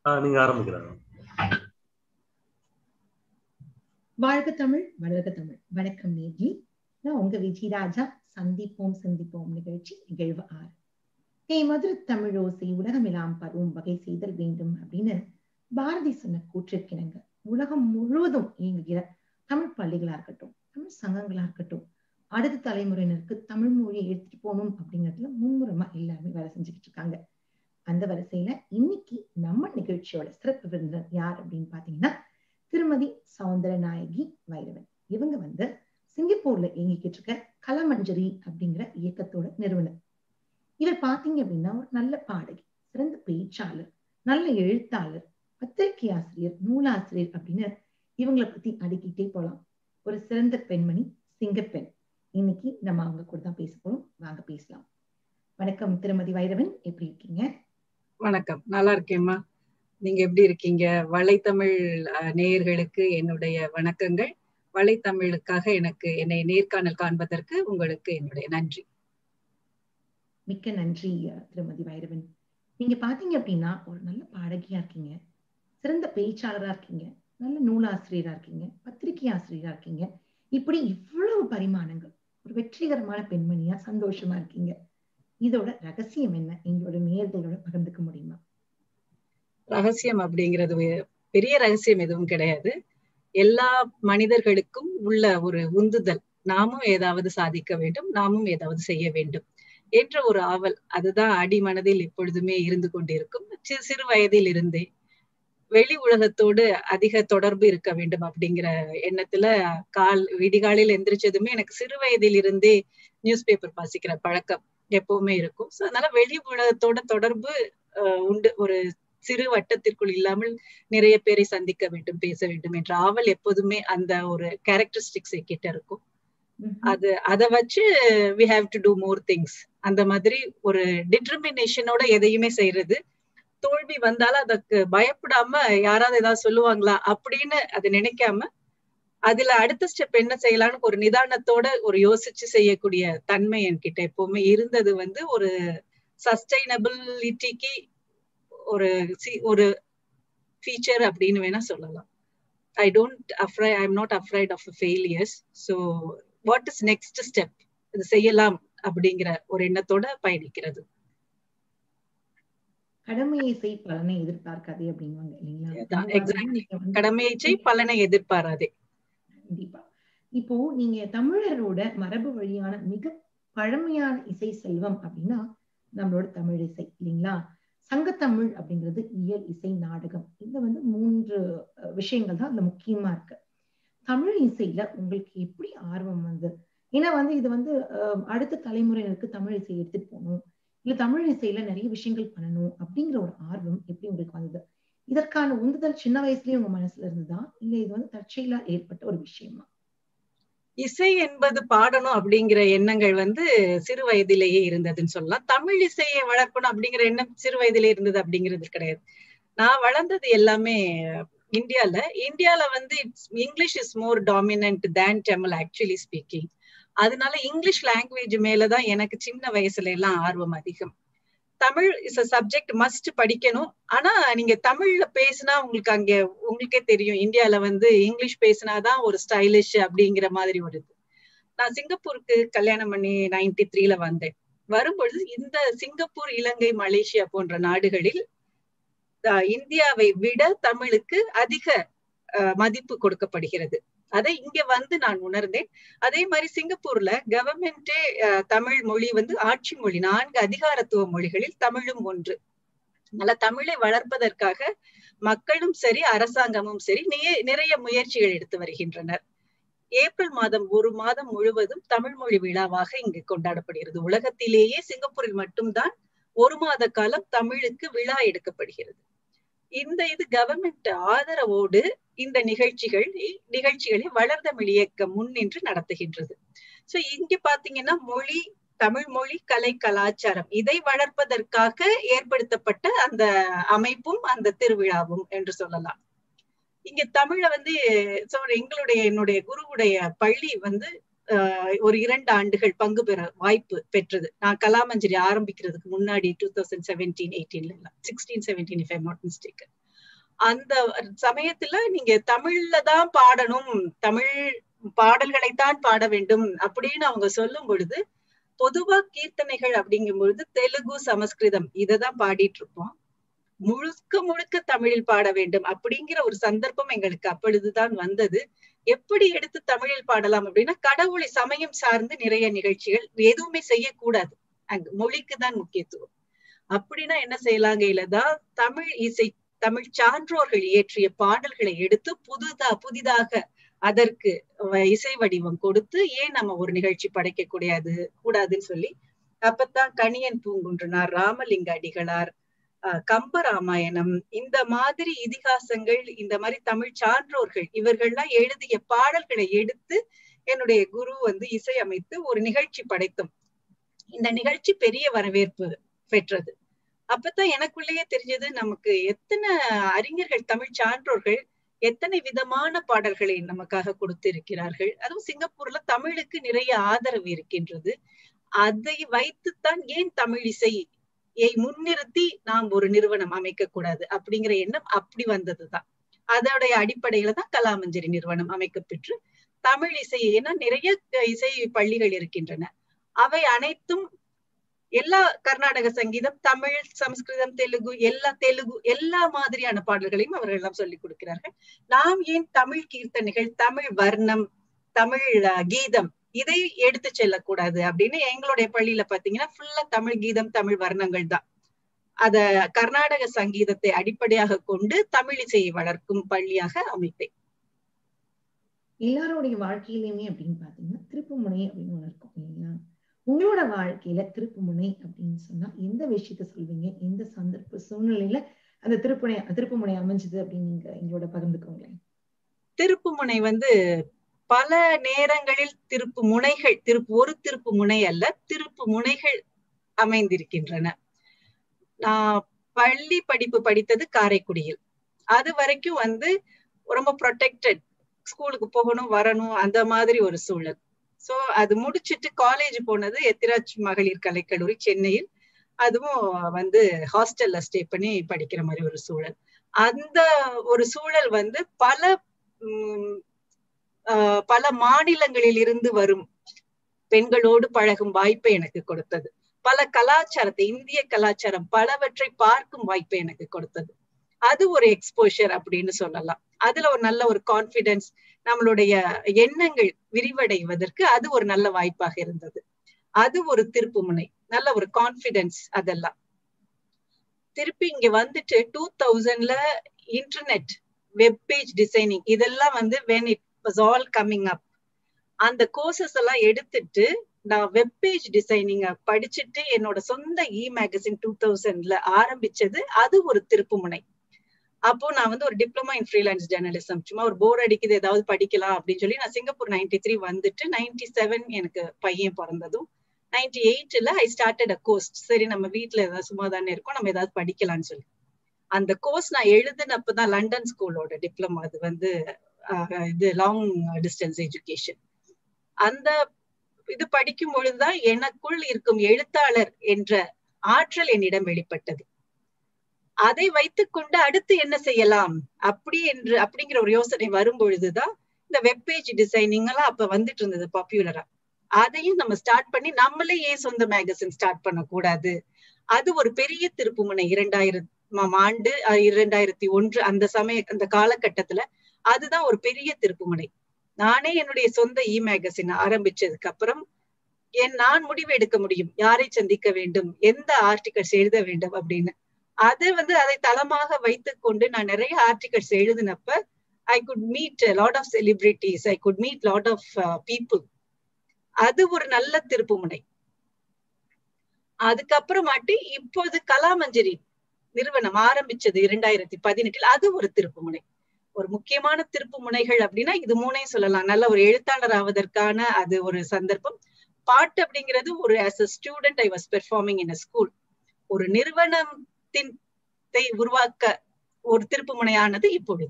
ஆஹ் நீங்க ஆரம்பிக்கிறாங்க வாழ்க தமிழ் வளர்க தமிழ் வணக்கம் நேர்லி நான் உங்க விஜய் ராஜா சந்திப்போம் சந்திப்போம் நிகழ்ச்சி நிகழ்வு ஆறு ஏ மதுர தமிழோசை உலகமெல்லாம் பருவும் வகை செய்தல் வேண்டும் அப்படின்னு பாரதி சொன்ன கூற்றிற்கிணங்க உலகம் முழுவதும் இயங்குகிற தமிழ் பள்ளிகளா இருக்கட்டும் தமிழ் சங்கங்களா இருக்கட்டும் அடுத்த தலைமுறையினருக்கு தமிழ் மொழியை எடுத்துட்டு போகணும் அப்படிங்கிறதுல மும்முரமா எல்லாருமே வேலை செஞ்சுக்கிட்டு இருக்காங்க அந்த வரிசையில இன்னைக்கு நம்ம நிகழ்ச்சியோட சிறப்பு விருந்தினர் யார் அப்படின்னு பாத்தீங்கன்னா திருமதி சௌந்தர நாயகி வைரவன் இவங்க வந்து சிங்கப்பூர்ல இயங்கிக்கிட்டு இருக்க கலமஞ்சரி அப்படிங்கிற இயக்கத்தோட நிறுவனர் இவர் பாத்தீங்க அப்படின்னா ஒரு நல்ல பாடகி சிறந்த பேச்சாளர் நல்ல எழுத்தாளர் பத்திரிகை ஆசிரியர் நூலாசிரியர் அப்படின்னு இவங்களை பத்தி அடுக்கிட்டே போலாம் ஒரு சிறந்த பெண்மணி சிங்கப்பெண் இன்னைக்கு நம்ம அவங்க கூட தான் பேச போறோம் வாங்க பேசலாம் வணக்கம் திருமதி வைரவன் எப்படி இருக்கீங்க வணக்கம் நல்லா இருக்கேம்மா நீங்க எப்படி இருக்கீங்க வலைத்தமிழ் நேயர்களுக்கு என்னுடைய வணக்கங்கள் வலைத்தமிழுக்காக எனக்கு என்னை நேர்காணல் காண்பதற்கு உங்களுக்கு என்னுடைய நன்றி மிக்க நன்றி திருமதி வைரவன் நீங்க பாத்தீங்க அப்படின்னா ஒரு நல்ல பாடகியா இருக்கீங்க சிறந்த பேச்சாளரா இருக்கீங்க நல்ல நூலாசிரியரா இருக்கீங்க பத்திரிகை ஆசிரியரா இருக்கீங்க இப்படி இவ்வளவு பரிமாணங்கள் ஒரு வெற்றிகரமான பெண்மணியா சந்தோஷமா இருக்கீங்க இதோட ரகசியம் என்ன எங்களோட நேர்களோட பகிர்ந்துக்க முடியுமா ரகசியம் அப்படிங்கிறது பெரிய ரகசியம் எதுவும் கிடையாது எல்லா மனிதர்களுக்கும் உள்ள ஒரு உந்துதல் நாமும் ஏதாவது சாதிக்க வேண்டும் நாமும் ஏதாவது செய்ய வேண்டும் என்ற ஒரு ஆவல் அதுதான் அடி மனதில் எப்பொழுதுமே இருந்து கொண்டிருக்கும் சிறு வயதில் இருந்தே வெளி உலகத்தோடு அதிக தொடர்பு இருக்க வேண்டும் அப்படிங்கிற எண்ணத்துல கால் விடிகாலில் எந்திரிச்சதுமே எனக்கு சிறு வயதில் இருந்தே நியூஸ் பேப்பர் வாசிக்கிற பழக்கம் எப்பவுமே இருக்கும் ஸோ அதனால வெளி உலகத்தோட தொடர்பு உண்டு ஒரு சிறு வட்டத்திற்குள் இல்லாமல் நிறைய பேரை சந்திக்க வேண்டும் பேச வேண்டும் என்ற ஆவல் எப்போதுமே அந்த ஒரு கேரக்டரிஸ்டிக்ஸ் கிட்ட இருக்கும் அது அதை வச்சு we have to do more things அந்த மாதிரி ஒரு டிட்டர்மினேஷனோட எதையுமே செய்யறது தோல்வி வந்தாலும் அதுக்கு பயப்படாம யாராவது ஏதாவது சொல்லுவாங்களா அப்படின்னு அதை நினைக்காம அதுல அடுத்த ஸ்டெப் என்ன செய்யலாம்னு ஒரு நிதானத்தோட ஒரு யோசிச்சு செய்யக்கூடிய தன்மை என்கிட்ட எப்பவுமே இருந்தது வந்து ஒரு சஸ்டைனபிலிட்டிக்கு ஒரு ஒரு ஃபீச்சர் அப்படின்னு வேணா சொல்லலாம் I don't afraid I am not afraid of failures so what is next step இது செய்யலாம் அப்படிங்கிற ஒரு எண்ணத்தோட பயணிக்கிறது கடமையை செய் பலனை எதிர்பார்க்காதே அப்படின்வாங்க இல்லைங்களா கடமையை செய் பலனை எதிர்பாராதே கண்டிப்பா இப்போ நீங்க தமிழரோட மரபு வழியான மிக பழமையான இசை செல்வம் அப்படின்னா நம்மளோட தமிழ் இசை இல்லைங்களா சங்கத்தமிழ் அப்படிங்கிறது இயல் இசை நாடகம் இந்த வந்து மூன்று விஷயங்கள் தான் அதுல முக்கியமா இருக்கு தமிழ் இசையில உங்களுக்கு எப்படி ஆர்வம் வந்து ஏன்னா வந்து இது வந்து அடுத்த தலைமுறையினருக்கு தமிழ் இசை எடுத்துட்டு போகணும் இல்ல தமிழ் இசையில நிறைய விஷயங்கள் பண்ணணும் அப்படிங்கிற ஒரு ஆர்வம் எப்படி உங்களுக்கு வந்தது இதற்கான உந்துதல் சின்ன வயசுலயே உங்க மனசுல இருந்ததா இல்ல இது வந்து தற்செயலா ஏற்பட்ட ஒரு விஷயமா இசை என்பது பாடணும் அப்படிங்கிற எண்ணங்கள் வந்து சிறு வயதிலேயே இருந்ததுன்னு சொல்லலாம் தமிழ் இசையை வளர்க்கணும் அப்படிங்கிற எண்ணம் சிறு வயதிலே இருந்தது அப்படிங்கிறது கிடையாது நான் வளர்ந்தது எல்லாமே இந்தியால இந்தியால வந்து it's English is more dominant than Tamil actually speaking அதனால இங்கிலீஷ் லாங்குவேஜ் மேலதான் எனக்கு சின்ன வயசுல எல்லாம் ஆர்வம் அதிகம் Tamil is a subject must படிக்கணும் ஆனா நீங்க தமிழ்ல பேசினா உங்களுக்கு அங்க உங்களுக்கே தெரியும் இந்தியால வந்து இங்கிலீஷ் பேசினாதான் ஒரு ஸ்டைலிஷ் அப்படிங்கிற மாதிரி ஒரு இது நான் சிங்கப்பூருக்கு கல்யாணம் பண்ணி நைன்டி த்ரீல வந்தேன் வரும்பொழுது இந்த சிங்கப்பூர் இலங்கை மலேசியா போன்ற நாடுகளில் இந்தியாவை விட தமிழுக்கு அதிக மதிப்பு கொடுக்கப்படுகிறது அதை இங்க வந்து நான் உணர்ந்தேன் அதே மாதிரி சிங்கப்பூர்ல கவர்மெண்டே தமிழ் மொழி வந்து ஆட்சி மொழி நான்கு அதிகாரத்துவ மொழிகளில் தமிழும் ஒன்று அதனால தமிழை வளர்ப்பதற்காக மக்களும் சரி அரசாங்கமும் சரி நிறைய முயற்சிகள் எடுத்து வருகின்றனர் ஏப்ரல் மாதம் ஒரு மாதம் முழுவதும் தமிழ் மொழி விழாவாக இங்கு கொண்டாடப்படுகிறது உலகத்திலேயே சிங்கப்பூரில் மட்டும்தான் ஒரு மாத காலம் தமிழுக்கு விழா எடுக்கப்படுகிறது இந்த இது கவர்மெண்ட் ஆதரவோடு இந்த நிகழ்ச்சிகள் நிகழ்ச்சிகளை வளர்தமிழ் இயக்கம் முன்னின்று நடத்துகின்றது சோ இங்க பாத்தீங்கன்னா மொழி தமிழ் மொழி கலை கலாச்சாரம் இதை வளர்ப்பதற்காக ஏற்படுத்தப்பட்ட அந்த அமைப்பும் அந்த திருவிழாவும் என்று சொல்லலாம் இங்க தமிழ வந்து எங்களுடைய என்னுடைய குருவுடைய பள்ளி வந்து ஒரு இரண்டு ஆண்டுகள் பங்கு பெற வாய்ப்பு பெற்றது நான் கலாமஞ்சரி ஆரம்பிக்கிறதுக்கு முன்னாடி டூ தௌசண்ட் செவன்டீன் எயிட்டீன்ல எல்லாம் sixteen seventeen if I'm not mistake அந்த சமயத்துல நீங்க தமிழ்ல தான் பாடணும் தமிழ் பாடல்களைத்தான் பாட வேண்டும் அப்படின்னு அவங்க சொல்லும் பொழுது பொதுவா கீர்த்தனைகள் அப்படிங்கும் பொழுது தெலுங்கு சமஸ்கிருதம் இததான் பாடிட்டு இருப்போம் முழுக்க முழுக்க தமிழில் பாட வேண்டும் அப்படிங்கிற ஒரு சந்தர்ப்பம் எங்களுக்கு அப்பொழுதுதான் வந்தது எப்படி எடுத்து தமிழில் பாடலாம் அப்படின்னா கடவுளை சமயம் சார்ந்து நிறைய நிகழ்ச்சிகள் எதுவுமே செய்யக்கூடாது அங்க மொழிக்கு தான் முக்கியத்துவம் அப்படின்னா என்ன செய்யலாங்க தான் தமிழ் இசை தமிழ் சான்றோர்கள் இயற்றிய பாடல்களை எடுத்து புதுதா புதிதாக அதற்கு இசை வடிவம் கொடுத்து ஏன் நம்ம ஒரு நிகழ்ச்சி படைக்க கூடாது கூடாதுன்னு சொல்லி அப்பத்தான் கணியன் பூங்குன்றனார் ராமலிங்க அடிகளார் கம்ப ராமாயணம் இந்த மாதிரி இதிகாசங்கள் இந்த மாதிரி தமிழ் சான்றோர்கள் இவர்கள்லாம் எழுதிய பாடல்களை எடுத்து என்னுடைய குரு வந்து இசையமைத்து ஒரு நிகழ்ச்சி படைத்தோம் இந்த நிகழ்ச்சி பெரிய வரவேற்பு பெற்றது அப்பதான் எனக்குள்ளேயே தெரிஞ்சது நமக்கு எத்தனை அறிஞர்கள் தமிழ் சான்றோர்கள் எத்தனை விதமான பாடல்களை நமக்காக கொடுத்திருக்கிறார்கள் அதுவும் சிங்கப்பூர்ல தமிழுக்கு நிறைய ஆதரவு இருக்கின்றது அதை வைத்துத்தான் ஏன் தமிழ் இசையை முன்னிறுத்தி நாம் ஒரு நிறுவனம் அமைக்க கூடாது அப்படிங்கிற எண்ணம் அப்படி வந்ததுதான் அதோடைய அடிப்படையில தான் கலாமஞ்சரி நிறுவனம் அமைக்கப்பெற்று தமிழ் இசை ஏன்னா நிறைய இசை பள்ளிகள் இருக்கின்றன அவை அனைத்தும் எல்லா கர்நாடக சங்கீதம் தமிழ் சமஸ்கிருதம் தெலுங்கு எல்லா தெலுங்கு எல்லா மாதிரியான பாடல்களையும் அவர்கள் எல்லாம் சொல்லிக் கொடுக்கிறார்கள் நாம் ஏன் தமிழ் கீர்த்தனைகள் தமிழ் வர்ணம் தமிழ் கீதம் இதை எடுத்து செல்லக்கூடாது அப்படின்னு எங்களுடைய பள்ளியில பாத்தீங்கன்னா ஃபுல்லா தமிழ் கீதம் தமிழ் வர்ணங்கள் தான் அத கர்நாடக சங்கீதத்தை அடிப்படையாக கொண்டு தமிழ் இசையை வளர்க்கும் பள்ளியாக அமைத்தேன் எல்லாருடைய வாழ்க்கையிலுமே அப்படின்னு பாத்தீங்கன்னா திருப்புமுனை அப்படின்னு ஒண்ணு இருக்கும் இல்லைங்களா உங்களோட வாழ்க்கையில திருப்புமுனை அப்படின்னு சொன்னா எந்த விஷயத்த சொல்வீங்க எந்த சந்தர்ப்ப சூழ்நிலையில அந்த திருப்புனை திருப்புமுனை அமைஞ்சது அப்படின்னு நீங்க எங்களோட பகிர்ந்துக்கோங்களேன் திருப்புமுனை வந்து பல நேரங்களில் திருப்பு முனைகள் திருப்பு ஒரு திருப்பு முனை அல்ல திருப்பு முனைகள் அமைந்திருக்கின்றன நான் பள்ளி படிப்பு படித்தது காரைக்குடியில் அது வரைக்கும் வந்து ரொம்ப ப்ரொடெக்டட் ஸ்கூலுக்கு போகணும் வரணும் அந்த மாதிரி ஒரு சூழல் சோ அது முடிச்சுட்டு காலேஜ் போனது எத்திராஜ் மகளிர் கலைக்கல்லூரி சென்னையில் அதுவும் வந்து ஹாஸ்டல்ல ஸ்டே பண்ணி படிக்கிற மாதிரி ஒரு சூழல் அந்த ஒரு சூழல் வந்து பல பல மாநிலங்களில் இருந்து வரும் பெண்களோடு பழகும் வாய்ப்பை எனக்கு கொடுத்தது பல கலாச்சாரத்தை இந்திய கலாச்சாரம் பலவற்றை பார்க்கும் வாய்ப்பை எனக்கு கொடுத்தது அது ஒரு எக்ஸ்போஷர் அப்படின்னு சொல்லலாம் அதுல ஒரு நல்ல ஒரு கான்பிடன்ஸ் நம்மளுடைய எண்ணங்கள் விரிவடைவதற்கு அது ஒரு நல்ல வாய்ப்பாக இருந்தது அது ஒரு திருப்பு முனை நல்ல ஒரு கான்பிடன்ஸ் அதெல்லாம் திருப்பி இங்க வந்துட்டு டூ தௌசண்ட்ல இன்டர்நெட் வெப் பேஜ் டிசைனிங் இதெல்லாம் வந்து when it was all coming up அந்த கோர்சஸ் எல்லாம் எடுத்துட்டு நான் வெப் பேஜ் டிசைனிங் படிச்சுட்டு என்னோட சொந்த இ மேகசின் டூ தௌசண்ட்ல ஆரம்பிச்சது அது ஒரு திருப்பு முனை அப்போ நான் வந்து ஒரு டிப்ளமா இன் ஃப்ரீலான்ஸ் ஜேர்னலிசம் சும்மா ஒரு போர் அடிக்குது ஏதாவது படிக்கலாம் அப்படின்னு சொல்லி நான் சிங்கப்பூர் நைன்டி த்ரீ வந்துட்டு நைன்டி செவன் எனக்கு பையன் பிறந்ததும் நைன்டி எயிட்ல ஐ ஸ்டார்டட் அ கோர்ஸ் சரி நம்ம வீட்டுல ஏதாவது சும்மா தானே இருக்கோம் நம்ம ஏதாவது படிக்கலாம்னு சொல்லி அந்த கோர்ஸ் நான் எழுதினப்பதான் லண்டன் ஸ்கூலோட டிப்ளமா அது வந்து இது லாங் டிஸ்டன்ஸ் எஜுகேஷன் அந்த இது படிக்கும் பொழுதுதான் எனக்குள் இருக்கும் எழுத்தாளர் என்ற ஆற்றல் என்னிடம் வெளிப்பட்டது அதை வைத்துக்கொண்டு அடுத்து என்ன செய்யலாம் அப்படி என்று அப்படிங்கிற ஒரு யோசனை வரும் பொழுதுதான் இந்த வெப்பேஜ் டிசைனிங் எல்லாம் அப்ப வந்துட்டு இருந்தது பாப்புலரா அதையும் நம்ம ஸ்டார்ட் பண்ணி நம்மளே ஏன் சொந்த மேகசின் ஸ்டார்ட் பண்ணக்கூடாது அது ஒரு பெரிய திருப்புமுனை இரண்டாயிரம் ஆண்டு இரண்டாயிரத்தி ஒன்று அந்த சமய அந்த காலகட்டத்துல அதுதான் ஒரு பெரிய திருப்புமுனை நானே என்னுடைய சொந்த இ மேகசின் ஆரம்பிச்சதுக்கு அப்புறம் என் நான் முடிவு எடுக்க முடியும் யாரை சந்திக்க வேண்டும் எந்த ஆர்டிகல்ஸ் எழுத வேண்டும் அப்படின்னு அது வந்து அதை தளமாக வைத்துக் கொண்டு நான் நிறைய ஆர்டிகல்ஸ் எழுதினப்ப I could meet lot of celebrities I could meet lot of people அது ஒரு நல்ல திருப்புமுனை அதுக்கப்புறமாட்டி இப்போது கலாமஞ்சரி நிறுவனம் ஆரம்பிச்சது இரண்டாயிரத்தி பதினெட்டில் அது ஒரு திருப்புமுனை ஒரு முக்கியமான திருப்பு முனைகள் அப்படின்னா இது மூணையும் சொல்லலாம் நல்ல ஒரு எழுத்தாளர் ஆவதற்கான அது ஒரு சந்தர்ப்பம் பாட்டு அப்படிங்கிறது ஒரு as a student I was performing in a school ஒரு நிறுவனத்தின் உருவாக்க ஒரு திருப்பு முனையானது இப்பொழுது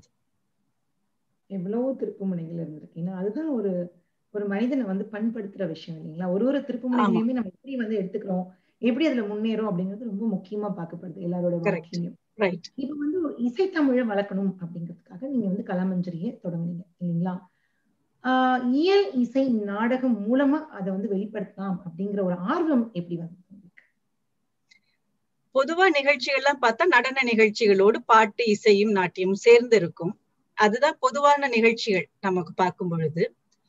எவ்வளவோ திருப்பு முனைகள் இருந்திருக்கு ஏன்னா அதுதான் ஒரு ஒரு மனிதனை வந்து பண்படுத்துற விஷயம் இல்லைங்களா ஒரு ஒரு திருப்பு முனைகளையுமே நம்ம எப்படி வந்து எடுத்துக்கிறோம் எப்படி அதுல முன்னேறும் அப்படிங்கிறது ரொம்ப முக்கியமா பார்க்கப்படுது எல்லாரோட வாழ்க்கையிலும் இப்ப வந்து இசைத்தமிழை வளர்க்கணும் அப்படிங்கிறதுக்காக நீங்க வந்து கலாமஞ்சரியை தொடங்குனீங்க இல்லைங்களா ஆஹ் இயல் இசை நாடகம் மூலமா அதை வந்து வெளிப்படுத்தலாம் அப்படிங்கிற ஒரு ஆர்வம் எப்படி வந்தது உங்களுக்கு? பொதுவா நிகழ்ச்சிகள்லாம் பார்த்தா நடன நிகழ்ச்சிகளோடு பாட்டு இசையும் நாட்டியமும் சேர்ந்து இருக்கும் அதுதான் பொதுவான நிகழ்ச்சிகள் நமக்கு பார்க்கும் பொழுது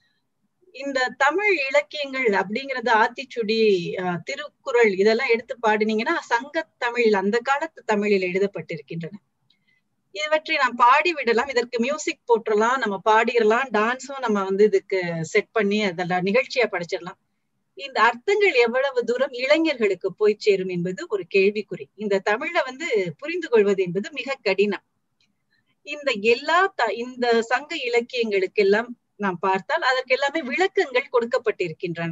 இந்த தமிழ் இலக்கியங்கள் அப்படிங்கறது ஆத்திச்சுடி அஹ், திருக்குறள் இதெல்லாம் எடுத்து பாடினீங்கன்னா சங்க தமிழ் அந்த காலத்து தமிழில் எழுதப்பட்டிருக்கின்றன இவற்றை நாம் பாடி விடலாம் இதற்கு மியூசிக் போட்டுடலாம் நம்ம பாடிடலாம் டான்ஸும் நம்ம வந்து இதுக்கு செட் பண்ணி அதெல்லாம் நிகழ்ச்சியா படிச்சிடலாம் இந்த அர்த்தங்கள் எவ்வளவு தூரம் இளைஞர்களுக்கு போய் சேரும் என்பது ஒரு கேள்விக்குறி இந்த தமிழ வந்து புரிந்து கொள்வது என்பது மிக கடினம் இந்த எல்லா த- இந்த சங்க இலக்கியங்களுக்கெல்லாம் நாம் பார்த்தால் அதற்கு எல்லாமே விளக்கங்கள் கொடுக்கப்பட்டிருக்கின்றன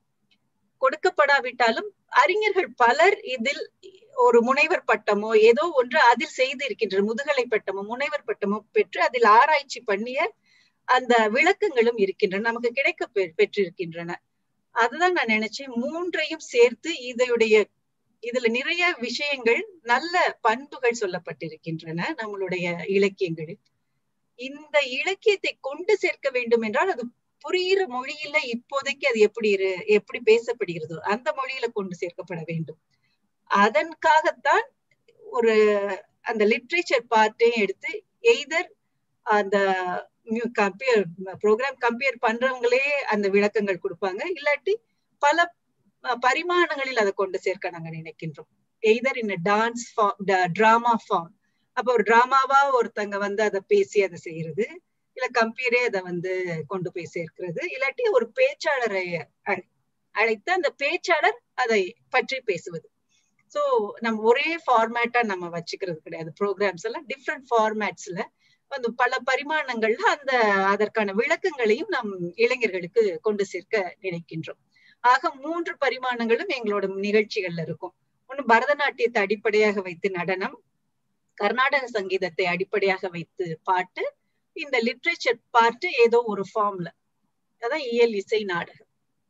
கொடுக்கப்படாவிட்டாலும் அறிஞர்கள் பலர் இதில் ஒரு முனைவர் பட்டமோ ஏதோ ஒன்று அதில் செய்து இருக்கின்றனர் முதுகலை பட்டமோ முனைவர் பட்டமோ பெற்று அதில் ஆராய்ச்சி பண்ணிய அந்த விளக்கங்களும் இருக்கின்றன நமக்கு கிடைக்க பெ- பெற்றிருக்கின்றன அதுதான் நான் நினைச்சேன் மூன்றையும் சேர்த்து இதனுடைய இதுல நிறைய விஷயங்கள் நல்ல பண்புகள் சொல்லப்பட்டிருக்கின்றன நம்மளுடைய இலக்கியங்களில் இந்த இலக்கியத்தை கொண்டு சேர்க்க வேண்டும் என்றால் அது புரியிற மொழியில இப்போதைக்கு அது எப்படி இரு எப்படி பேசப்படுகிறதோ அந்த மொழியில கொண்டு சேர்க்கப்பட வேண்டும் அதற்காகத்தான் ஒரு அந்த லிட்ரேச்சர் பார்ட்டையும் எடுத்து எய்தர் அந்த கம்பேர் ப்ரோக்ராம் கம்பேர் பண்றவங்களே அந்த விளக்கங்கள் கொடுப்பாங்க இல்லாட்டி பல அஹ், பரிமாணங்களில் அதை கொண்டு சேர்க்க நாங்க நினைக்கின்றோம் either in dance form drama form அப்ப ஒரு டிராமாவா ஒருத்தங்க வந்து அதை பேசி அதை செய்யறது இல்ல கம்பீரே அதை வந்து கொண்டு போய் சேர்க்கிறது இல்லாட்டி ஒரு பேச்சாளரை அழை- அழைத்து அந்த பேச்சாளர் அதை பற்றி பேசுவது சோ நம்ம ஒரே ஃபார்மேட்டா நம்ம வச்சுக்கிறது கிடையாது ப்ரோக்ராம்ஸ் எல்லாம் டிஃப்ரெண்ட் ஃபார்மேட்ஸ்ல வந்து பல பரிமாணங்கள்ல அந்த அதற்கான விளக்கங்களையும் நம் இளைஞர்களுக்கு கொண்டு சேர்க்க நினைக்கின்றோம் ஆக மூன்று பரிமாணங்களும் எங்களோட நிகழ்ச்சிகள்ல இருக்கும் ஒண்ணு பரதநாட்டியத்தை அடிப்படையாக வைத்து நடனம் கர்நாடக சங்கீதத்தை அடிப்படையாக வைத்து பாட்டு இந்த லிட்ரேச்சர் பார்ட் ஏதோ ஒரு ஃபார்ம்ல அதான் இயல் இசை நாடகம்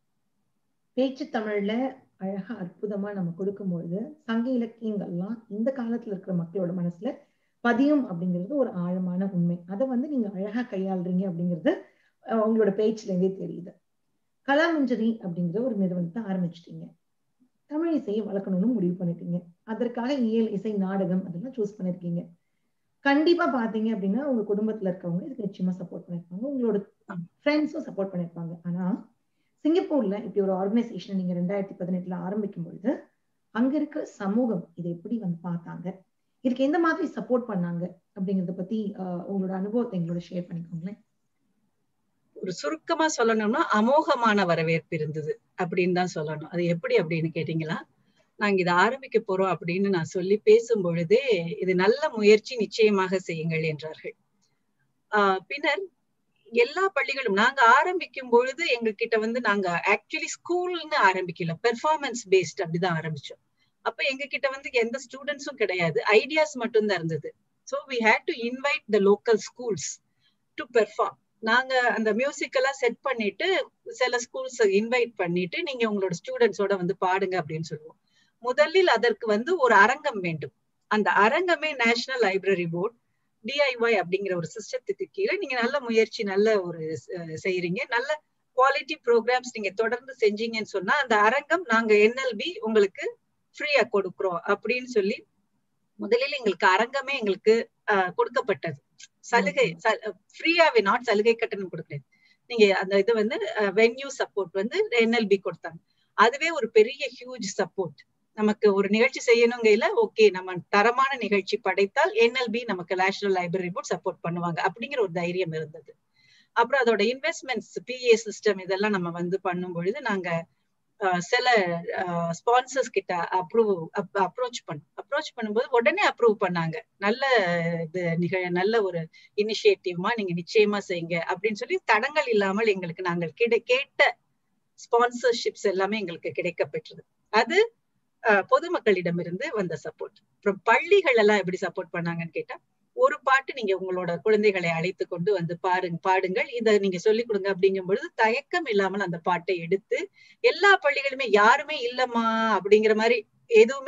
பேச்சு தமிழ்ல அழகா அற்புதமா நம்ம கொடுக்கும்பொழுது சங்க இலக்கியங்கள்லாம் இந்த காலத்துல இருக்கிற மக்களோட மனசுல பதியும் அப்படிங்கிறது ஒரு ஆழமான உண்மை அதை வந்து நீங்க அழகா கையாளுறீங்க அப்படிங்கிறது அஹ், உங்களோட பேச்சுல இருந்தே தெரியுது கலாமஞ்சரி அப்படிங்கிற ஒரு நிறுவனத்தை ஆரம்பிச்சிட்டீங்க தமிழ் இசையை வளர்க்கணும்னு முடிவு பண்ணிட்டீங்க அதற்காக இயல் இசை நாடகம் அதெல்லாம் சூஸ் பண்ணிருக்கீங்க கண்டிப்பா பாத்தீங்க அப்படின்னா உங்க குடும்பத்துல இருக்கவங்க இதுக்கு நிச்சயமா சப்போர்ட் பண்ணிருப்பாங்க உங்களோட ஃப்ரெண்ட்ஸும் சப்போர்ட் பண்ணிருப்பாங்க ஆனா சிங்கப்பூர்ல இப்படி ஒரு ஆர்கனைசேஷன் நீங்க ரெண்டாயிரத்தி பதினெட்டுல ஆரம்பிக்கும் பொழுது அங்க இருக்கிற சமூகம் இதை எப்படி வந்து பார்த்தாங்க இதுக்கு எந்த மாதிரி சப்போர்ட் பண்ணாங்க அப்படிங்கறத பத்தி ஆஹ் உங்களோட அனுபவத்தை எங்களோட ஷேர் பண்ணிக்கோங்களேன் ஒரு சுருக்கமா சொல்லணும்னா அமோகமான வரவேற்பு இருந்தது அப்படின்னு தான் சொல்லணும் அது எப்படி அப்படின்னு கேட்டீங்களா நாங்க இதை ஆரம்பிக்க போறோம் அப்படின்னு நான் சொல்லி பேசும் பொழுதே இது நல்ல முயற்சி நிச்சயமாக செய்யுங்கள் என்றார்கள் ஆஹ் பின்னர் எல்லா பள்ளிகளும் நாங்க ஆரம்பிக்கும் பொழுது எங்ககிட்ட வந்து நாங்க ஆக்சுவலி ஸ்கூல்னு ஆரம்பிக்கல பெர்ஃபார்மன்ஸ் பேஸ்ட் அப்படிதான் ஆரம்பிச்சோம் அப்ப எங்க கிட்ட வந்து எந்த ஸ்டூடெண்ட்ஸும் கிடையாது ஐடியாஸ் மட்டும்தான் இருந்தது so we had to invite the local schools to perform நாங்க அந்த மியூசிக் எல்லாம் செட் பண்ணிட்டு சில ஸ்கூல்ஸ் இன்வைட் பண்ணிட்டு நீங்க உங்களோட ஸ்டூடெண்ட்ஸோட வந்து பாடுங்க அப்படின்னு சொல்லுவோம் முதலில் அதற்கு வந்து ஒரு அரங்கம் வேண்டும் அந்த அரங்கமே நேஷனல் லைப்ரரி போர்ட் டிஐஒய் அப்படிங்கிற ஒரு சிஸ்டத்துக்கு கீழே நீங்க நல்ல முயற்சி நல்ல ஒரு அஹ், செய்யறீங்க நல்ல குவாலிட்டி ப்ரோக்ராம்ஸ் நீங்க தொடர்ந்து செஞ்சீங்கன்னு சொன்னா அந்த அரங்கம் நாங்க என்எல்பி உங்களுக்கு ஃப்ரீயா கொடுக்குறோம் அப்படின்னு சொல்லி முதலில் எங்களுக்கு அரங்கமே எங்களுக்கு அஹ், கொடுக்கப்பட்டது சலுகை ஃப்ரீயாவே நாட் சலுகை கட்டணம் கொடுக்கறது நீங்க அந்த இது வந்து வென்யூ சப்போர்ட் வந்து என்எல்பி கொடுத்தாங்க அதுவே ஒரு பெரிய ஹியூஜ் சப்போர்ட் நமக்கு ஒரு நிகழ்ச்சி செய்யணுங்கையில ஓகே நம்ம தரமான நிகழ்ச்சி படைத்தால் என்எல்பி நமக்கு நேஷனல் லைப்ரரி போர்ட் சப்போர்ட் பண்ணுவாங்க அப்படிங்கிற ஒரு தைரியம் இருந்தது அப்புறம் அதோட இன்வெஸ்ட்மெண்ட்ஸ் பிஏ சிஸ்டம் இதெல்லாம் நம்ம வந்து பண்ணும் பொழுது நாங்க அஹ், சில ஸ்பான்சர்ஸ் கிட்ட அப்ரூவ் அப்ரோச் பண்ணோம் அப்ரோச் பண்ணும்போது உடனே அப்ரூவ் பண்ணாங்க நல்ல இது நிகழ நல்ல ஒரு இனிஷியேட்டிவ்மா நீங்க நிச்சயமா செய்யுங்க அப்படின்னு சொல்லி தடங்கள் இல்லாமல் எங்களுக்கு நாங்கள் கிடை கேட்ட ஸ்பான்சர்ஷிப்ஸ் எல்லாமே எங்களுக்கு கிடைக்க பெற்றது அது அஹ், பொதுமக்களிடமிருந்து வந்த சப்போர்ட் அப்புறம் பள்ளிகள் எல்லாம் எப்படி சப்போர்ட் பண்ணாங்கன்னு கேட்டா ஒரு பாட்டு நீங்க உங்களோட குழந்தைகளை அழைத்து கொண்டு வந்து பாருங்க பாடுங்கள் இதை நீங்க சொல்லிக் கொடுங்க அப்படிங்கும் பொழுது தயக்கம் இல்லாமல் அந்த பாட்டை எடுத்து எல்லா பள்ளிகளுமே யாருமே இல்லம்மா அப்படிங்கிற மாதிரி எதுவுமே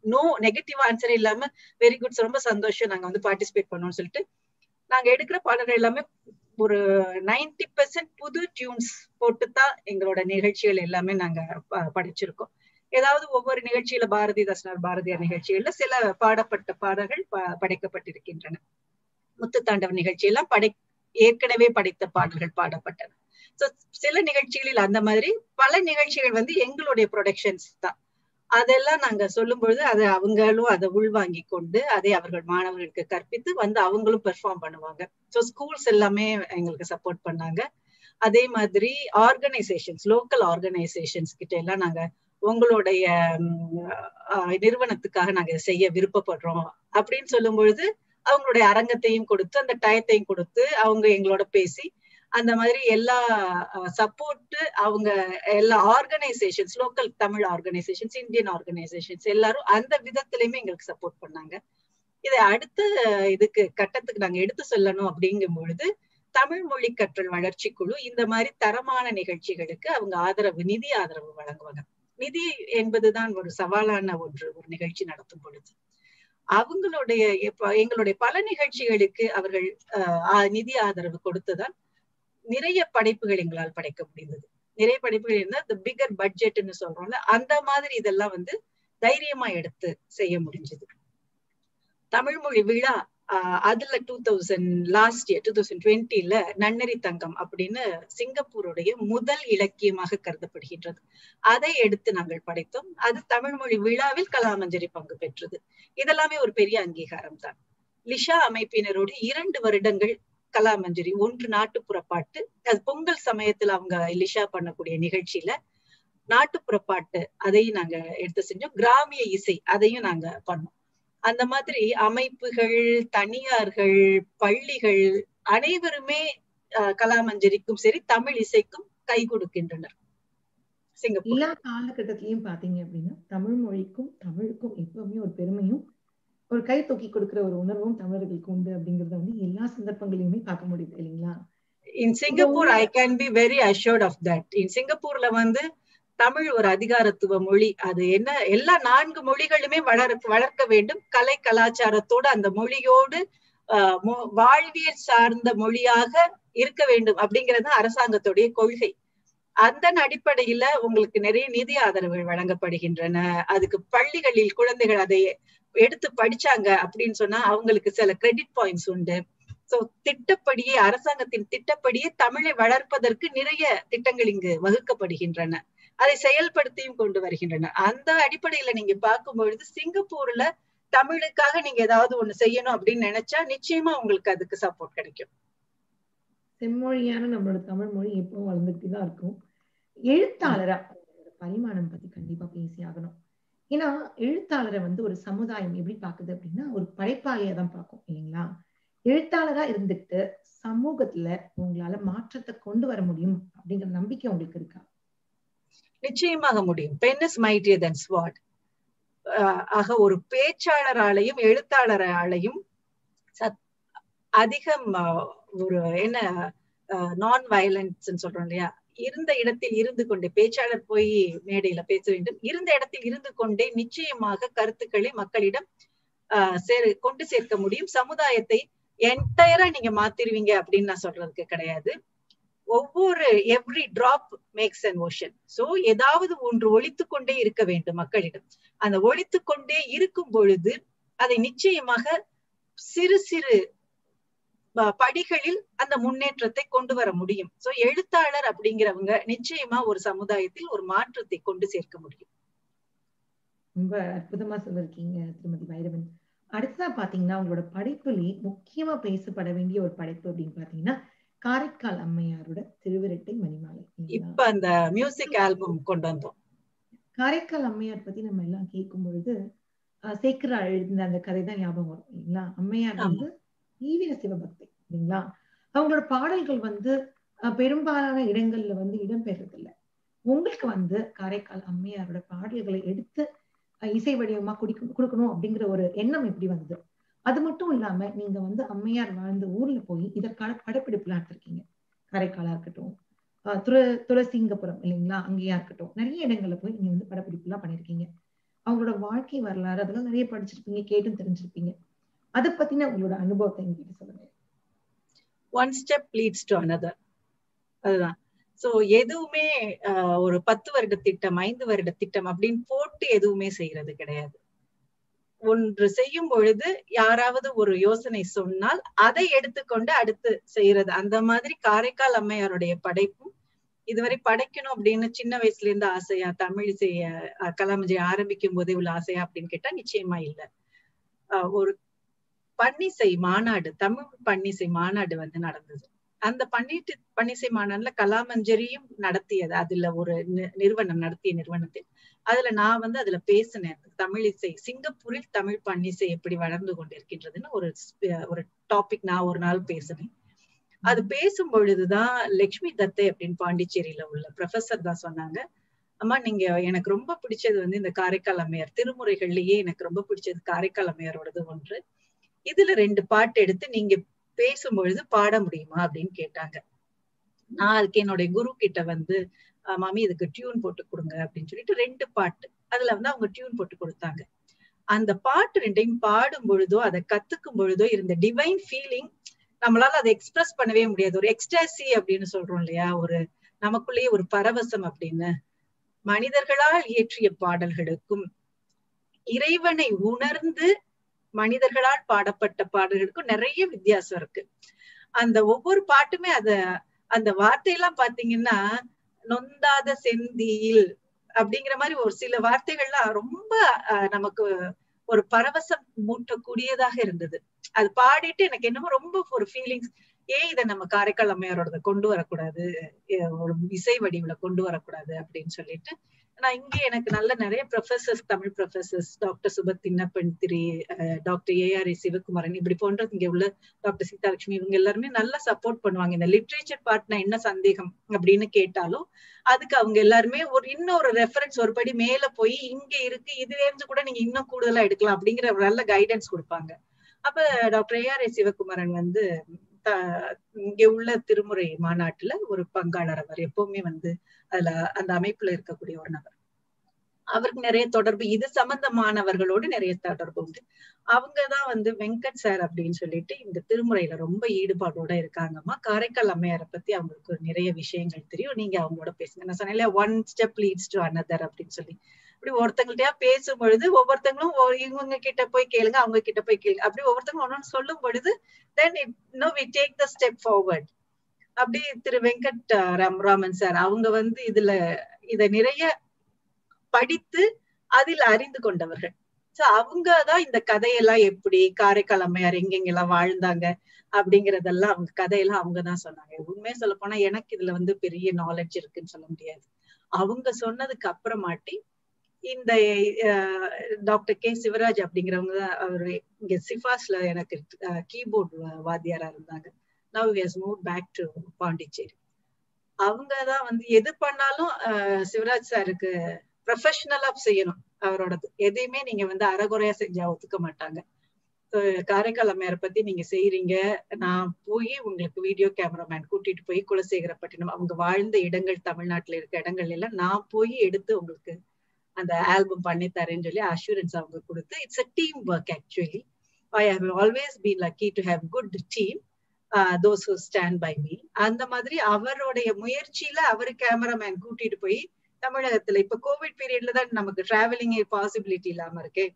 நோ நெகட்டிவ் ஆன்சரே இல்லாம வெரி குட் ரொம்ப சந்தோஷம் நாங்க வந்து பார்ட்டிசிபேட் பண்ணோம்னு சொல்லிட்டு நாங்க எடுக்கிற பாடல்கள் எல்லாமே ஒரு நைன்டி பெர்சென்ட் புது டியூன்ஸ் போட்டு தான் எங்களோட நிகழ்ச்சிகள் எல்லாமே நாங்க படிச்சிருக்கோம் ஏதாவது ஒவ்வொரு நிகழ்ச்சியில பாரதிதாசனார் பாரதியார் நிகழ்ச்சிகள்ல சில பாடப்பட்ட பாடல்கள் படைக்கப்பட்டிருக்கின்றன முத்து தாண்டவ நிகழ்ச்சியெல்லாம் படை ஏற்கனவே படைத்த பாடல்கள் பாடப்பட்டன சோ சில நிகழ்ச்சிகளில் அந்த மாதிரி பல நிகழ்ச்சிகள் வந்து எங்களுடைய ப்ரொடக்ஷன்ஸ் தான் அதெல்லாம் நாங்க சொல்லும் பொழுது அதை அவங்களும் அதை உள்வாங்கி கொண்டு அதை அவர்கள் மாணவர்களுக்கு கற்பித்து வந்து அவங்களும் பெர்ஃபார்ம் பண்ணுவாங்க ஸோ ஸ்கூல்ஸ் எல்லாமே எங்களுக்கு சப்போர்ட் பண்ணாங்க அதே மாதிரி ஆர்கனைசேஷன்ஸ் லோக்கல் ஆர்கனைசேஷன்ஸ் கிட்ட எல்லாம் நாங்க உங்களுடைய நிறுவனத்துக்காக நாங்க செய்ய விருப்பப்படுறோம் அப்படின்னு சொல்லும் பொழுது அவங்களுடைய அரங்கத்தையும் கொடுத்து அந்த டயத்தையும் கொடுத்து அவங்க எங்களோட பேசி அந்த மாதிரி எல்லா சப்போர்ட் அவங்க எல்லா organisations local Tamil organisations Indian organisations எல்லாரும் அந்த விதத்திலயுமே எங்களுக்கு சப்போர்ட் பண்ணாங்க இதை அடுத்த இதுக்கு கட்டத்துக்கு நாங்க எடுத்து சொல்லணும் அப்படிங்கும் பொழுது தமிழ் மொழி கற்றல் வளர்ச்சி குழு இந்த மாதிரி தரமான நிகழ்ச்சிகளுக்கு அவங்க ஆதரவு நிதி ஆதரவு வழங்குவாங்க நிதி என்பதுதான் ஒரு சவாலான ஒன்று ஒரு நிகழ்ச்சி நடத்தும் பொழுது அவங்களுடைய எங்களுடைய பல நிகழ்ச்சிகளுக்கு அவர்கள் நிதி ஆதரவு கொடுத்துதான் நிறைய படைப்புகள் எங்களால் படைக்க முடிந்தது நிறைய படைப்புகள் இருந்தா இந்த பிகர் பட்ஜெட்னு சொல்றோம்ல அந்த மாதிரி இதெல்லாம் வந்து தைரியமா எடுத்து செய்ய முடிஞ்சது தமிழ் மொழி விழா அதுல two thousand last year two thousand டுவெண்ட்டில நன்னறி தங்கம் அப்படின்னு சிங்கப்பூருடைய முதல் இலக்கியமாக கருதப்படுகின்றது அதை எடுத்து நாங்கள் படைத்தோம் அது தமிழ் மொழி விழாவில் கலாமஞ்சரி பங்கு பெற்றது இதெல்லாமே ஒரு பெரிய அங்கீகாரம் தான் லிஷா அமைப்பினரோடு இரண்டு வருடங்கள் கலாமஞ்சரி ஒன்று நாட்டுப்புற பாட்டு அது பொங்கல் சமயத்துல அவங்க லிஷா பண்ணக்கூடிய நிகழ்ச்சியில நாட்டுப்புற பாட்டு அதையும் நாங்க எடுத்து செஞ்சோம் கிராமிய இசை அதையும் நாங்க பண்ணோம் அந்த மாதிரி அமைப்புகள் தனியார்கள் பள்ளிகள் அனைவருமே கலாமஞ்சரிக்கும் சரி தமிழ் இசைக்கும் கை கொடுக்கின்றனர் எல்லா காலகட்டத்திலயும் பாத்தீங்க அப்படின்னா தமிழ் மொழிக்கும் தமிழுக்கும் எப்பவுமே ஒரு பெருமையும் ஒரு கை தூக்கி கொடுக்கிற ஒரு உணர்வும் தமிழர்களுக்கு உண்டு அப்படிங்கறத வந்து எல்லா சந்தர்ப்பங்களையுமே பார்க்க முடியுது இல்லைங்களா in Singapore I can be very assured of that in சிங்கப்பூர்ல வந்து தமிழ் ஒரு அதிகாரத்துவ மொழி அது என்ன எல்லா நான்கு மொழிகளுமே வளர வளர்க்க வேண்டும் கலை கலாச்சாரத்தோடு அந்த மொழியோடு வாழ்வியல் சார்ந்த மொழியாக இருக்க வேண்டும் அப்படிங்கிறது அரசாங்கத்துடைய கொள்கை அந்த அடிப்படையில உங்களுக்கு நிறைய நிதி ஆதரவுகள் வழங்கப்படுகின்றன அதுக்கு பள்ளிகளில் குழந்தைகள் அதை எடுத்து படிச்சாங்க அப்படின்னு சொன்னா அவங்களுக்கு சில கிரெடிட் பாயிண்ட்ஸ் உண்டு சோ திட்டப்படியே அரசாங்கத்தின் திட்டப்படியே தமிழை வளர்ப்பதற்கு நிறைய திட்டங்கள் இங்கு வகுக்கப்படுகின்றன அதை செயல்படுத்தியும் கொண்டு வருகின்றன அந்த அடிப்படையில நீங்க பார்க்கும் பொழுது சிங்கப்பூர்ல தமிழுக்காக நீங்க ஏதாவது ஒண்ணு செய்யணும் அப்படின்னு நினைச்சா நிச்சயமா உங்களுக்கு அதுக்கு சப்போர்ட் கிடைக்கும் செம்மொழியான நம்மளோட தமிழ் மொழி எப்பவும் வளர்ந்துட்டு தான் இருக்கும் எழுத்தாளரா பரிமாணம் பத்தி கண்டிப்பா பேசி ஆகணும் ஏன்னா எழுத்தாளரை வந்து ஒரு சமுதாயம் எப்படி பாக்குது அப்படின்னா ஒரு படைப்பாளியா தான் பார்க்கும் இல்லைங்களா எழுத்தாளரா இருந்துட்டு சமூகத்துல உங்களால மாற்றத்தை கொண்டு வர முடியும் அப்படிங்கிற நம்பிக்கை உங்களுக்கு இருக்கா நிச்சயமாக முடியும் pen is mightier than sword ஆக ஒரு பேச்சாளராலையும் எழுத்தாளராலையும் அதிகம் ஒரு என்ன நான் வயலன்ஸ் சொல்றோம் இல்லையா இருந்த இடத்தில் இருந்து கொண்டே பேச்சாளர் போய் மேடையில பேச வேண்டும் இருந்த இடத்தில் இருந்து கொண்டே நிச்சயமாக கருத்துக்களை மக்களிடம் ஆஹ் சேர் கொண்டு சேர்க்க முடியும் சமுதாயத்தை என்டையரா நீங்க மாத்திருவீங்க அப்படின்னு நான் சொல்றதுக்கு கிடையாது ஒவ்வொரு every drop makes an ocean so ஏதாவது ஒன்று ஒழித்து கொண்டே இருக்க வேண்டும் மக்களிடம் அந்த ஒழித்து கொண்டே இருக்கும் பொழுது அதை நிச்சயமாக சிறு சிறு படிகளில் அந்த முன்னேற்றத்தை கொண்டு வர முடியும் சோ எழுத்தாளர் அப்படிங்கிறவங்க நிச்சயமா ஒரு சமுதாயத்தில் ஒரு மாற்றத்தை கொண்டு சேர்க்க முடியும் ரொம்ப அற்புதமா சொல்லிருக்கீங்க திருமதி வைரவன் அடுத்ததா பாத்தீங்கன்னா உங்களோட படைப்புலி முக்கியமா பேசப்பட வேண்டிய ஒரு படைப்பு அப்படின்னு பாத்தீங்கன்னா காரைக்கால் அம்மையாரோட திருவிரட்டை மணிமாலை இப்ப அந்த மியூசிக் ஆல்பம் கொண்டு வந்தோம் காரைக்கால் அம்மையார் பத்தி நம்ம எல்லாம் கேட்கும் பொழுது சேக்கரா எழுதின அந்த கதை தான் ஞாபகம் வரும் இல்லைங்களா அம்மையார் வந்து தீவிர சிவபக்தி இல்லைங்களா அவங்களோட பாடல்கள் வந்து பெரும்பாலான இடங்கள்ல வந்து இடம்பெறது இல்லை உங்களுக்கு வந்து காரைக்கால் அம்மையாரோட பாடல்களை எடுத்து இசை வடிவமா குடிக்க கொடுக்கணும் அப்படிங்கிற ஒரு எண்ணம் எப்படி வந்தது அது மட்டும் இல்லாம நீங்க வந்து அம்மையார் வாழ்ந்த ஊர்ல போய் இதற்கான படப்பிடிப்புலாம் எடுத்திருக்கீங்க காரைக்காலா இருக்கட்டும் துர துளசிங்கபுரம் இல்லைங்களா அங்கேயா இருக்கட்டும் நிறைய இடங்கள்ல போய் நீங்க வந்து படப்பிடிப்பு எல்லாம் பண்ணிருக்கீங்க அவங்களோட வாழ்க்கை வரலாறு அதெல்லாம் நிறைய படிச்சிருப்பீங்க கேட்டும் தெரிஞ்சிருப்பீங்க அதை பத்தின உங்களோட அனுபவத்தை எங்கிட்ட சொல்லுங்க one step leads to another அதுதான் சோ எதுவுமே ஒரு பத்து வருட திட்டம் ஐந்து வருட திட்டம் அப்படின்னு போட்டு எதுவுமே செய்யறது கிடையாது ஒன்று செய்யும் பொழுது யாராவது ஒரு யோசனை சொன்னால் அதை எடுத்துக்கொண்டு அடுத்து செய்யறது அந்த மாதிரி காரைக்கால் அம்மையாருடைய படைப்பும் இதுவரை படைக்கணும் அப்படின்னு சின்ன வயசுல இருந்து ஆசையா தமிழ் செய்ய கலாமஜி ஆரம்பிக்கும் போதே உள்ள ஆசையா அப்படின்னு கேட்டா நிச்சயமா இல்ல ஒரு பன்னிசை மாநாடு தமிழ் பன்னிசை மாநாடு வந்து நடந்தது அந்த பன்னிட்டு பன்னிசை மாநாடுல கலாமஞ்சரியும் நடத்தியது அதுல ஒரு நிறுவனம் நடத்திய நிறுவனத்தில் அதுல நான் வந்து அதுல பேசினேன் தமிழ் இசை சிங்கப்பூரில் தமிழ் பன்னிசை எப்படி வளர்ந்து கொண்டிருக்கின்றதுன்னு ஒரு ஒரு டாபிக் நான் ஒரு நாள் பேசினேன் அது பேசும் பொழுதுதான் லட்சுமி தத்தை அப்படின்னு பாண்டிச்சேரியில உள்ள ப்ரொஃபசர் தான் சொன்னாங்க அம்மா நீங்க எனக்கு ரொம்ப பிடிச்சது வந்து இந்த காரைக்கால் அம்மையார் திருமுறைகள்லயே எனக்கு ரொம்ப பிடிச்சது காரைக்கால் அம்மையாரோடது ஒன்று இதுல ரெண்டு பாட்டு எடுத்து நீங்க பேசும்பொழுது பாட முடியுமா அப்படின்னு கேட்டாங்க நான் அதுக்கு என்னுடைய குரு கிட்ட வந்து மாமி இதுக்கு டியூன் போட்டு கொடுங்க அப்படின்னு சொல்லிட்டு ரெண்டு பாட்டு அதுல வந்து அவங்க டியூன் போட்டு கொடுத்தாங்க அந்த பாட்டு ரெண்டையும் பாடும் பொழுதோ அதை கத்துக்கும் பொழுதோ இருந்த டிவைன் ஃபீலிங் நம்மளால அதை எக்ஸ்பிரஸ் பண்ணவே முடியாது ஒரு எக்ஸ்டாசி அப்படின்னு சொல்றோம் இல்லையா ஒரு நமக்குள்ளேயே ஒரு பரவசம் அப்படின்னு மனிதர்களால் இயற்றிய பாடல்களுக்கும் இறைவனை உணர்ந்து மனிதர்களால் பாடப்பட்ட பாடல்களுக்கும் நிறைய வித்தியாசம் இருக்கு அந்த ஒவ்வொரு பாட்டுமே அத அந்த வார்த்தையெல்லாம் பாத்தீங்கன்னா நொந்தாத செந்தியில் அப்படிங்கிற மாதிரி ஒரு சில வார்த்தைகள்லாம் ரொம்ப நமக்கு ஒரு பரவசம் மூட்டக்கூடியதாக இருந்தது அது பாடிட்டு எனக்கு என்னமோ ரொம்ப ஒரு ஃபீலிங்ஸ் ஏன் இதை நம்ம காரைக்கால் அம்மையாரோட கொண்டு வரக்கூடாது ஒரு இசை வடிவுல கொண்டு வரக்கூடாது அப்படின்னு சொல்லிட்டு நான் இங்க எனக்கு நல்ல நிறைய professors Tamil professors doctor Subath Thinnappan திரி டாக்டர் ஏஆர் சிவகுமாரன் இப்படி போன்ற இங்க உள்ள டாக்டர் சீதாலட்சுமி இவங்க எல்லாருமே நல்லா சப்போர்ட் பண்ணுவாங்க இந்த லிட்ரேச்சர் பார்ட்னா என்ன சந்தேகம் அப்படின்னு கேட்டாலும் அதுக்கு அவங்க எல்லாருமே ஒரு இன்னொரு ரெஃபரன்ஸ் ஒரு படி மேல போய் இங்க இருக்கு இதுல இருந்து கூட நீங்க இன்னும் கூடுதலா எடுக்கலாம் அப்படிங்கிற ஒரு நல்ல கைடன்ஸ் கொடுப்பாங்க அப்ப டாக்டர் ஏஆர் சிவகுமாரன் வந்து இங்க உள்ள திருமுறை மாநாட்டுல ஒரு பங்காளர் அவர் எப்பவுமே வந்து அதுல அந்த அமைப்புல இருக்கக்கூடிய ஒரு நபர் அவருக்கு நிறைய தொடர்பு இது சம்பந்தமானவர்களோடு நிறைய தொடர்பு உண்டு அவங்கதான் வந்து வெங்கட் சார் அப்படின்னு சொல்லிட்டு இந்த திருமுறையில ரொம்ப ஈடுபாடோட இருக்காங்கம்மா காரைக்கால் அம்மையாரை பத்தி அவங்களுக்கு நிறைய விஷயங்கள் தெரியும் நீங்க அவங்களோட பேசுங்க நான் சொன்னேன் one step leads to another அப்படின்னு சொல்லி அப்படி ஒருத்தங்கள்ட்டயா பேசும் பொழுது ஒவ்வொருத்தங்களும் இவங்க கிட்ட போய் கேளுங்க அவங்க கிட்ட போய் கேளுங்க அப்படி ஒவ்வொருத்தங்களும் ஒன்னு சொல்லும் பொழுது then no we take the step forward அப்படி திரு வெங்கட் ராமராமன் சார் அவங்க வந்து இதுல இத நிறைய படித்து அதில் அறிந்து கொண்டவர்கள் சோ அவங்கதான் இந்த கதையெல்லாம் எப்படி காரைக்கால் அம்மையார் எங்கெங்கெல்லாம் வாழ்ந்தாங்க அப்படிங்கறதெல்லாம் அவங்க கதையெல்லாம் அவங்கதான் சொன்னாங்க உண்மையா சொல்ல போனா எனக்கு இதுல வந்து பெரிய நாலேஜ் இருக்குன்னு சொல்ல முடியாது அவங்க சொன்னதுக்கு அப்புறமாட்டி இந்த டாக்டர் கே சிவராஜ் அப்படிங்கிறவங்க அவரு இங்க சிஃபாஸ்ல எனக்கு கீபோர்டு வாத்தியாரா இருந்தாங்க now has move back to Pondicherry அவங்கதான் வந்து எது பண்ணாலும் சிவராஜ் சாருக்கு ப்ரொஃபஷனலா செய்யணும் அவரோடது எதையுமே நீங்க வந்து அறகுறையா செஞ்சா ஒத்துக்க மாட்டாங்க காரைக்கால் அம்மையாரை பத்தி நீங்க செய்யறீங்க நான் போய் உங்களுக்கு வீடியோ கேமராமேன் கூட்டிட்டு போய் குலசேகரப்பட்டினம் அவங்க வாழ்ந்த இடங்கள் தமிழ்நாட்டுல இருக்க இடங்கள் எல்லாம் நான் போய் எடுத்து உங்களுக்கு அந்த ஆல்பம் பண்ணி தரேன்னு சொல்லி அஷூரன்ஸ் அவங்க கொடுத்து it's a team work actually I have always been lucky to have good team those who stand by me அந்த மாதிரி அவருடைய முயற்சியில அவரு கேமராமேன் கூட்டிட்டு போய் தமிழகத்துல இப்ப கோவிட் பீரியட்ல தான் நமக்கு டிராவலிங் பாசிபிலிட்டி இல்லாம இருக்கு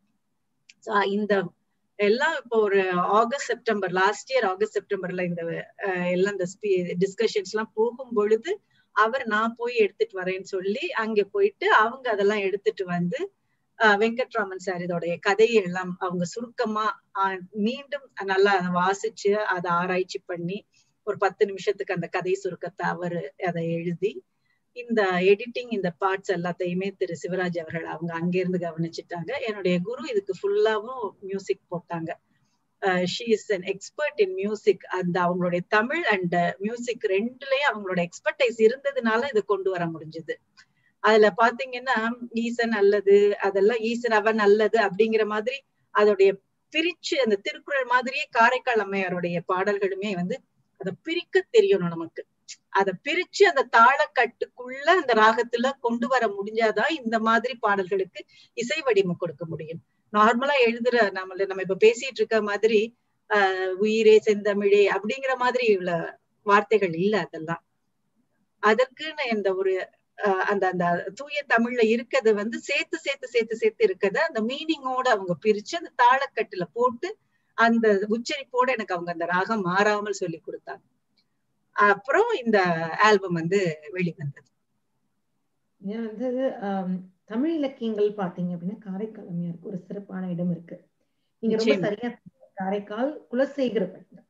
இந்த எல்லாம் இப்போ ஒரு August September last year August செப்டம்பர்ல இந்த எல்லாம் இந்த டிஸ்கஷன்ஸ் எல்லாம் போகும் பொழுது அவர் நான் போய் எடுத்துட்டு வரேன்னு சொல்லி அங்க போயிட்டு அவங்க அதெல்லாம் எடுத்துட்டு வந்து வெங்கட்ராமன் சார் இதோடைய கதையை எல்லாம் அவங்க சுருக்கமா மீண்டும் நல்லா வாசிச்சு அதை ஆராய்ச்சி பண்ணி ஒரு பத்து நிமிஷத்துக்கு அந்த கதை சுருக்கத்தை அவர் அதை எழுதி இந்த எடிட்டிங் இந்த பார்ட்ஸ் எல்லாத்தையுமே திரு சிவராஜ் அவர்கள் அவங்க அங்கிருந்து கவனிச்சுட்டாங்க என்னுடைய குரு இதுக்கு ஃபுல்லாவும் மியூசிக் போட்டாங்க she is an expert in music அந்த அவங்களுடைய தமிழ் அண்ட் மியூசிக் ரெண்டுலயும் அவங்களோட எக்ஸ்பர்டைஸ் இருந்ததுனால இதை கொண்டு வர முடிஞ்சது அதுல பாத்தீங்கன்னா ஈசன் அல்லது அதெல்லாம் ஈசன் அவன் நல்லது அப்படிங்கிற மாதிரி அதோடைய பிரிச்சு அந்த திருக்குறள் மாதிரியே காரைக்கால் அம்மையாருடைய பாடல்களுமே வந்து அதை பிரிக்க தெரியணும் நமக்கு அதை பிரிச்சு அந்த தாளக்கட்டுக்குள்ள அந்த ராகத்துல கொண்டு வர முடிஞ்சாதான் இந்த மாதிரி பாடல்களுக்கு இசை வடிவம் கொடுக்க முடியும் நார்மலா எழுதுற நம்மள நம்ம இப்ப பேசிட்டு இருக்க மாதிரி ஆஹ் உயிரே செந்தமிழே அப்படிங்கிற மாதிரி உள்ள வார்த்தைகள் இல்ல அதெல்லாம் அதற்குன்னு இந்த ஒரு அந்த அந்த தூய தமிழ்ல இருக்கிறது வந்து சேர்த்து சேர்த்து சேர்த்து சேர்த்து இருக்கத அந்த மீனிங்கோட அவங்க பிரிச்சு அந்த தாளக்கட்டுல போட்டு அந்த உச்சரிப்போட எனக்கு அவங்க அந்த ராகம் மாறாமல் சொல்லி கொடுத்தாங்க அப்புறம் இந்த ஆல்பம் வந்து வெளிவந்தது ஏன் வந்து தமிழ் இலக்கியங்கள் பாத்தீங்க அப்படின்னா காரைக்கால் அம்மையாருக்கு ஒரு சிறப்பான இடம் இருக்கு நீங்க ரொம்ப சரியா காரைக்கால் குலசேகர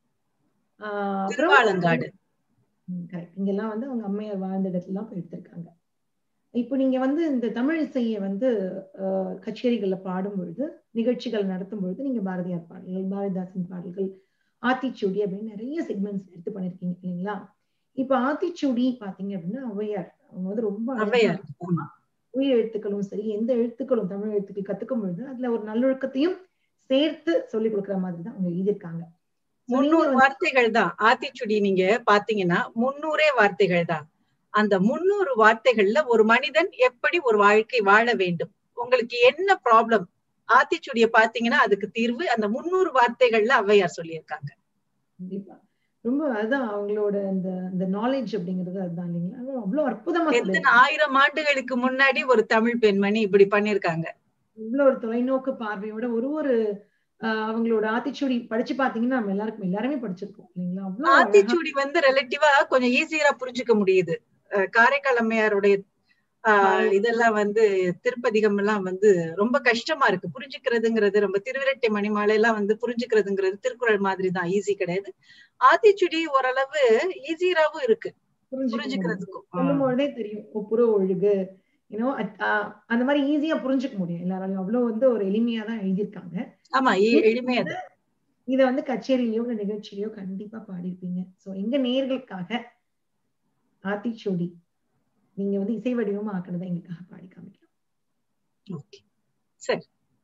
திருவாலங்காடு கரெக்ட் இங்கெல்லாம் வந்து அவங்க அம்மையார் வாழ்ந்த இடத்துல போய் எடுத்திருக்காங்க இப்போ நீங்க வந்து இந்த தமிழ் இசையை வந்து கச்சேரிகள்ல பாடும் பொழுது நிகழ்ச்சிகள் நடத்தும் பொழுது நீங்க பாரதியார் பாடல்கள் பாரதிதாசன் பாடல்கள் ஆத்திச்சூடி அப்படின்னு நிறைய செக்மெண்ட்ஸ் எடுத்து பண்ணிருக்கீங்க இல்லைங்களா இப்ப ஆத்திச்சூடி பாத்தீங்க அப்படின்னா ஔவையார் அவங்க வந்து ரொம்ப உயிர் எழுத்துக்களும் சரி எந்த எழுத்துக்களும் தமிழ் எழுத்துக்கள் கத்துக்கும் பொழுது அதுல ஒரு நல்லொழுக்கத்தையும் சேர்த்து சொல்லி கொடுக்குற மாதிரி தான் அவங்க எழுதியிருக்காங்க முன்னூறு வார்த்தைகள் தான் ஆத்திச்சுடி நீங்க பாத்தீங்கன்னா முன்னூறே வார்த்தைகள் தான் அந்த முன்னூறு வார்த்தைகள்ல ஒரு மனிதன் எப்படி ஒரு வாழ்க்கை வாழ வேண்டும் உங்களுக்கு என்ன ப்ராப்ளம் ஆத்திச்சுடிய பாத்தீங்கன்னா அதுக்கு தீர்வு அந்த முன்னூறு வார்த்தைகள்ல ஔவையார் சொல்லியிருக்காங்க கண்டிப்பா ரொம்ப அதுதான் அவங்களோட அந்த அந்த நாலேஜ் அப்படிங்கிறது அதுதான் இல்லைங்களா அவ்வளவு அற்புதமா எத்தனை ஆயிரம் ஆண்டுகளுக்கு முன்னாடி ஒரு தமிழ் பெண்மணி இப்படி பண்ணிருக்காங்க இவ்வளவு ஒரு தொலைநோக்கு பார்வையோட ஒரு ஒரு அவங்களோட ஆத்திச்சூடி படிச்சு பாத்தீங்கன்னா நம்ம எல்லாருக்கும் எல்லாருமே படிச்சிருக்கோம் இல்லைங்களா அவ்வளவு ஆத்திச்சூடி வந்து ரிலேட்டிவா கொஞ்சம் ஈஸியா புரிஞ்சுக்க முடியுது காரைக்கால் அம்மையாருடைய ஆஹ் இதெல்லாம் வந்து திருப்பதிகம் எல்லாம் வந்து ரொம்ப கஷ்டமா இருக்கு புரிஞ்சுக்கிறதுங்கிறது ரொம்ப திருவிரட்டை மணிமாலை எல்லாம் வந்து புரிஞ்சுக்கிறதுங்கிறது திருக்குறள் மாதிரி தான் ஈஸி கிடையாது ஆத்திச்சுடி ஓரளவு ஈஸியாவும் இருக்கு புரிஞ்சுக்கிறதுக்கும் சொல்லும் பொழுதே தெரியும் ஒப்புற ஒழுகு யூனோ அந்த மாதிரி ஈஸியா புரிஞ்சுக்க முடியும் எல்லாராலையும் அவ்வளவு வந்து ஒரு எளிமையா தான் எழுதியிருக்காங்க ஆமா எளிமையா இத வந்து கச்சேரியிலயோ இல்ல நிகழ்ச்சியிலயோ கண்டிப்பா பாடிருப்பீங்க சோ எங்க நேர்களுக்காக ஆத்திச்சூடி நீங்க வந்து இசை வடிவமா ஆக்குறத எங்களுக்காக பாடி காமிக்கலாம் சரி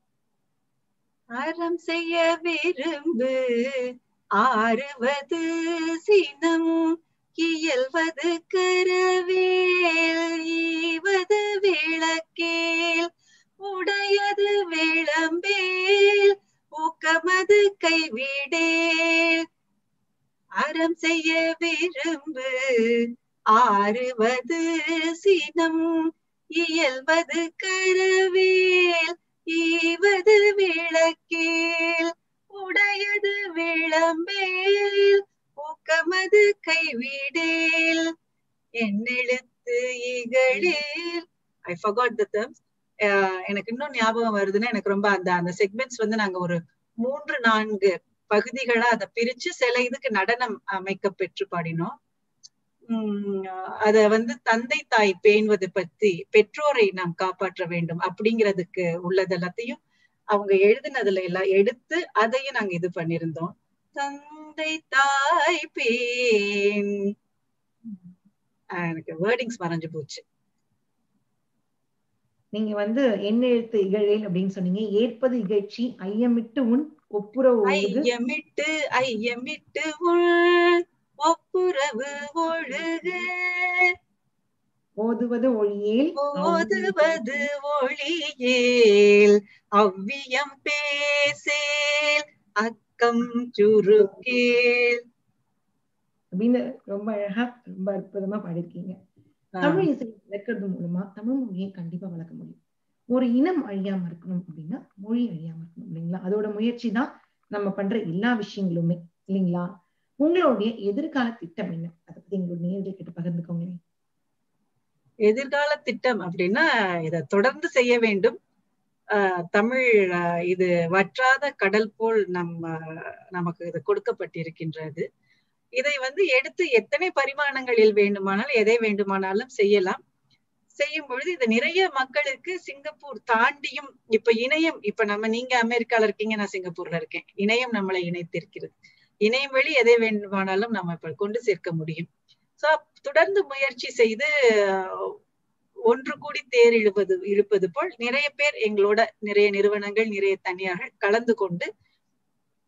அறம் செய்ய விரும்பு ஆறுவது சினம் இயல்வது கரவேல் ஈவது விளக்கேல் உடையது விளம்பேல் ஊக்கமது கைவிடேல் அறம் செய்ய விரும்பு ஆறுவது சினம் இயல்வது கரவேல் ஈவது விளக்கேல் உடையது விளம்பேல் ஊக்கமது கைவிடேல் என்னெழுத்து இகழில் ஐ ஃபகாட் த டர்ம்ஸ் எனக்கு இன்னும் ஞாபகம் வருதுன்னா எனக்கு ரொம்ப அந்த அந்த செக்மெண்ட்ஸ் வந்து நாங்க ஒரு மூன்று நான்கு பகுதிகளா அதை பிரிச்சு சில இதுக்கு நடனம் அமைக்க பெற்று பாடினோம் உம் அத வந்து தந்தை தாய் பேணுவது பத்தி பெற்றோரை நாம் காப்பாற்ற வேண்டும் அப்படிங்கிறதுக்கு உள்ளது எல்லாத்தையும் அவங்க எழுதினதுல எல்லாம் எடுத்து அதையும் நாங்க இது பண்ணிருந்தோம் தந்தை தாய் பேன் எனக்கு வேர்டிங்ஸ் மறைஞ்சு போச்சு நீங்க வந்து என்ன எழுத்து இகழில் அப்படின்னு சொன்னீங்க ஏற்பது இகழ்ச்சி ஐயமிட்டு உன் ஒப்புரவு ஐயமிட்டு ஐயமிட்டு உள் ஒப்புரவு ஒழுகு ஓதுவது ஒளியேல் ஓதுவது ஒளியேல் அவ்வியம் பேசேல் அக்கம் சுருக்கேல் அப்படின்னு ரொம்ப அழகா ரொம்ப அற்புதமா பாடிருக்கீங்க தமிழ் இசை வளர்க்கறது மூலமா தமிழ் மொழியை கண்டிப்பா வளர்க்க முடியும் ஒரு இனம் அழியாம இருக்கணும் அப்படின்னா மொழி அழியாம இருக்கணும் இல்லைங்களா அதோட முயற்சி தான் நம்ம பண்ற எல்லா விஷயங்களுமே இல்லைங்களா உங்களுடைய எதிர்கால திட்டம் என்ன அதை பத்தி எங்களோட நேர்கள் கிட்ட பகிர்ந்துக்கோங்களேன் எதிர்கால திட்டம் அப்படின்னா இதை தொடர்ந்து செய்ய வேண்டும் ஆஹ் தமிழ் இது வற்றாத கடல் போல் நம்ம நமக்கு இது கொடுக்கப்பட்டிருக்கின்றது இதை வந்து எடுத்து எத்தனை பரிமாணங்களில் வேண்டுமானாலும் எதை வேண்டுமானாலும் செய்யலாம் செய்யும் பொழுது இது நிறைய மக்களுக்கு சிங்கப்பூர் தாண்டியும் இப்ப இணையம் இப்ப நம்ம நீங்க அமெரிக்கால இருக்கீங்க நான் சிங்கப்பூர்ல இருக்கேன் இணையம் நம்மளை இணைத்திருக்கிறது இணையம் வழி எதை வேண்டுமானாலும் நம்ம இப்ப கொண்டு சேர்க்க முடியும் சோ தொடர்ந்து முயற்சி செய்து ஒன்று கூடி தேர் இழுப்பது இழுப்பது போல் நிறைய பேர் எங்களோட நிறைய நிறுவனங்கள் நிறைய தனியாக கலந்து கொண்டு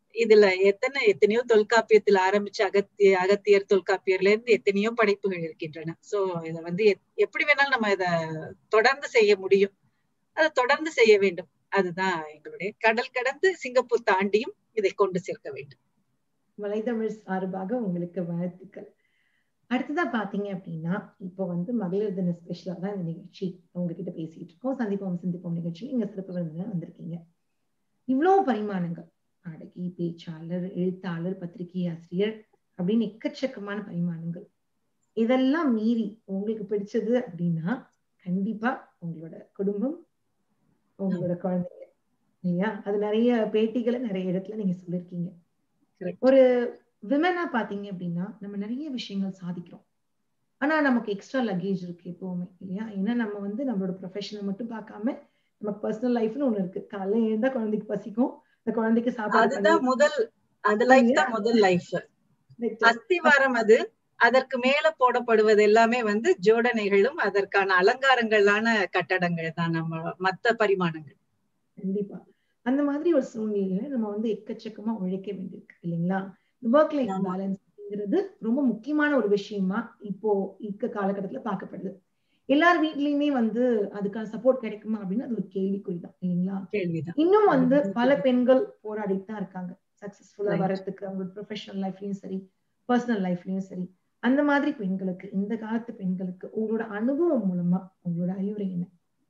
இதுல எத்தனை எத்தனையோ தொல்காப்பியத்தில் ஆரம்பிச்சு அகத்திய அகத்தியர் தொல்காப்பியர்ல இருந்து எத்தனையோ படைப்புகள் இருக்கின்றன சோ இத வந்து எப்படி வேணாலும் நம்ம இத தொடர்ந்து செய்ய முடியும் அதை தொடர்ந்து செய்ய வேண்டும் அதுதான் எங்களுடைய கடல் கடந்து சிங்கப்பூர் தாண்டியும் இதை கொண்டு சேர்க்க வேண்டும் வலைதமிழ் சார்பாக உங்களுக்கு வாழ்த்துக்கள் அடுத்ததா பாத்தீங்க அப்படின்னா இப்போ வந்து மகளிர் தின ஸ்பெஷலா தான் இந்த நிகழ்ச்சி உங்ககிட்ட பேசிட்டு இருக்கோம் சந்திப்போம் சிந்திப்போம் நிகழ்ச்சி நீங்க சிறப்பு விருந்தினர் வந்திருக்கீங்க இவ்வளவு பரிமாணங்கள் நாடகி பேச்சாளர் எழுத்தாளர் பத்திரிகை ஆசிரியர் அப்படின்னு எக்கச்சக்கமான பரிமாணங்கள் இதெல்லாம் மீறி உங்களுக்கு பிடிச்சது அப்படின்னா கண்டிப்பா உங்களோட குடும்பம் உங்களோட குழந்தைங்க இல்லையா அது நிறைய பேட்டிகளை நிறைய இடத்துல நீங்க சொல்லிருக்கீங்க ஒரு விமனா பாத்தீங்க அப்படின்னா நம்ம நிறைய விஷயங்கள் சாதிக்கிறோம் ஆனா நமக்கு எக்ஸ்ட்ரா லக்கேஜ் இருக்கு எப்பவுமே இல்லையா ஏன்னா நம்ம வந்து நம்மளோட ப்ரொஃபஷனை மட்டும் பார்க்காம நமக்கு பர்சனல் லைஃப்னு ஒண்ணு இருக்கு காலைல எழுந்தா குழந்தைக்கு பசிக்கும் அந்த குழந்தைக்கு சாப்பாடு அதுதான் முதல் அது லைஃப் தான் முதல் லைஃப் அஸ்திவாரம் அது அதற்கு மேல போடப்படுவது எல்லாமே வந்து ஜோடனைகளும் அதற்கான அலங்காரங்களான கட்டடங்கள் தான் நம்ம மத்த பரிமாணங்கள் கண்டிப்பா அந்த மாதிரி ஒரு சூழ்நிலையில நம்ம வந்து எக்கச்சக்கமா உழைக்க வேண்டியிருக்கு இல்லைங்களா ஒர்க் லைஃப் பேலன்ஸ்ங்கிறது ரொம்ப முக்கியமான ஒரு விஷயமா இப்போ இருக்க காலகட்டத்துல பார்க்கப்படுது எல்லார் வீட்லயுமே வந்து அதுக்கான சப்போர்ட் கிடைக்குமா அப்படின்னு அது ஒரு கேள்விக்குறிதான் இல்லைங்களா கேள்விதான் இன்னும் வந்து பல பெண்கள் போராடிட்டு தான் இருக்காங்க சக்சஸ்ஃபுல்லா வரதுக்கு அவங்களோட ப்ரொஃபஷனல் லைஃப்லயும் சரி பர்சனல் லைஃப்லயும் சரி அந்த மாதிரி பெண்களுக்கு இந்த காலத்து பெண்களுக்கு உங்களோட அனுபவம் மூலமா உங்களோட அறிவுரை என்ன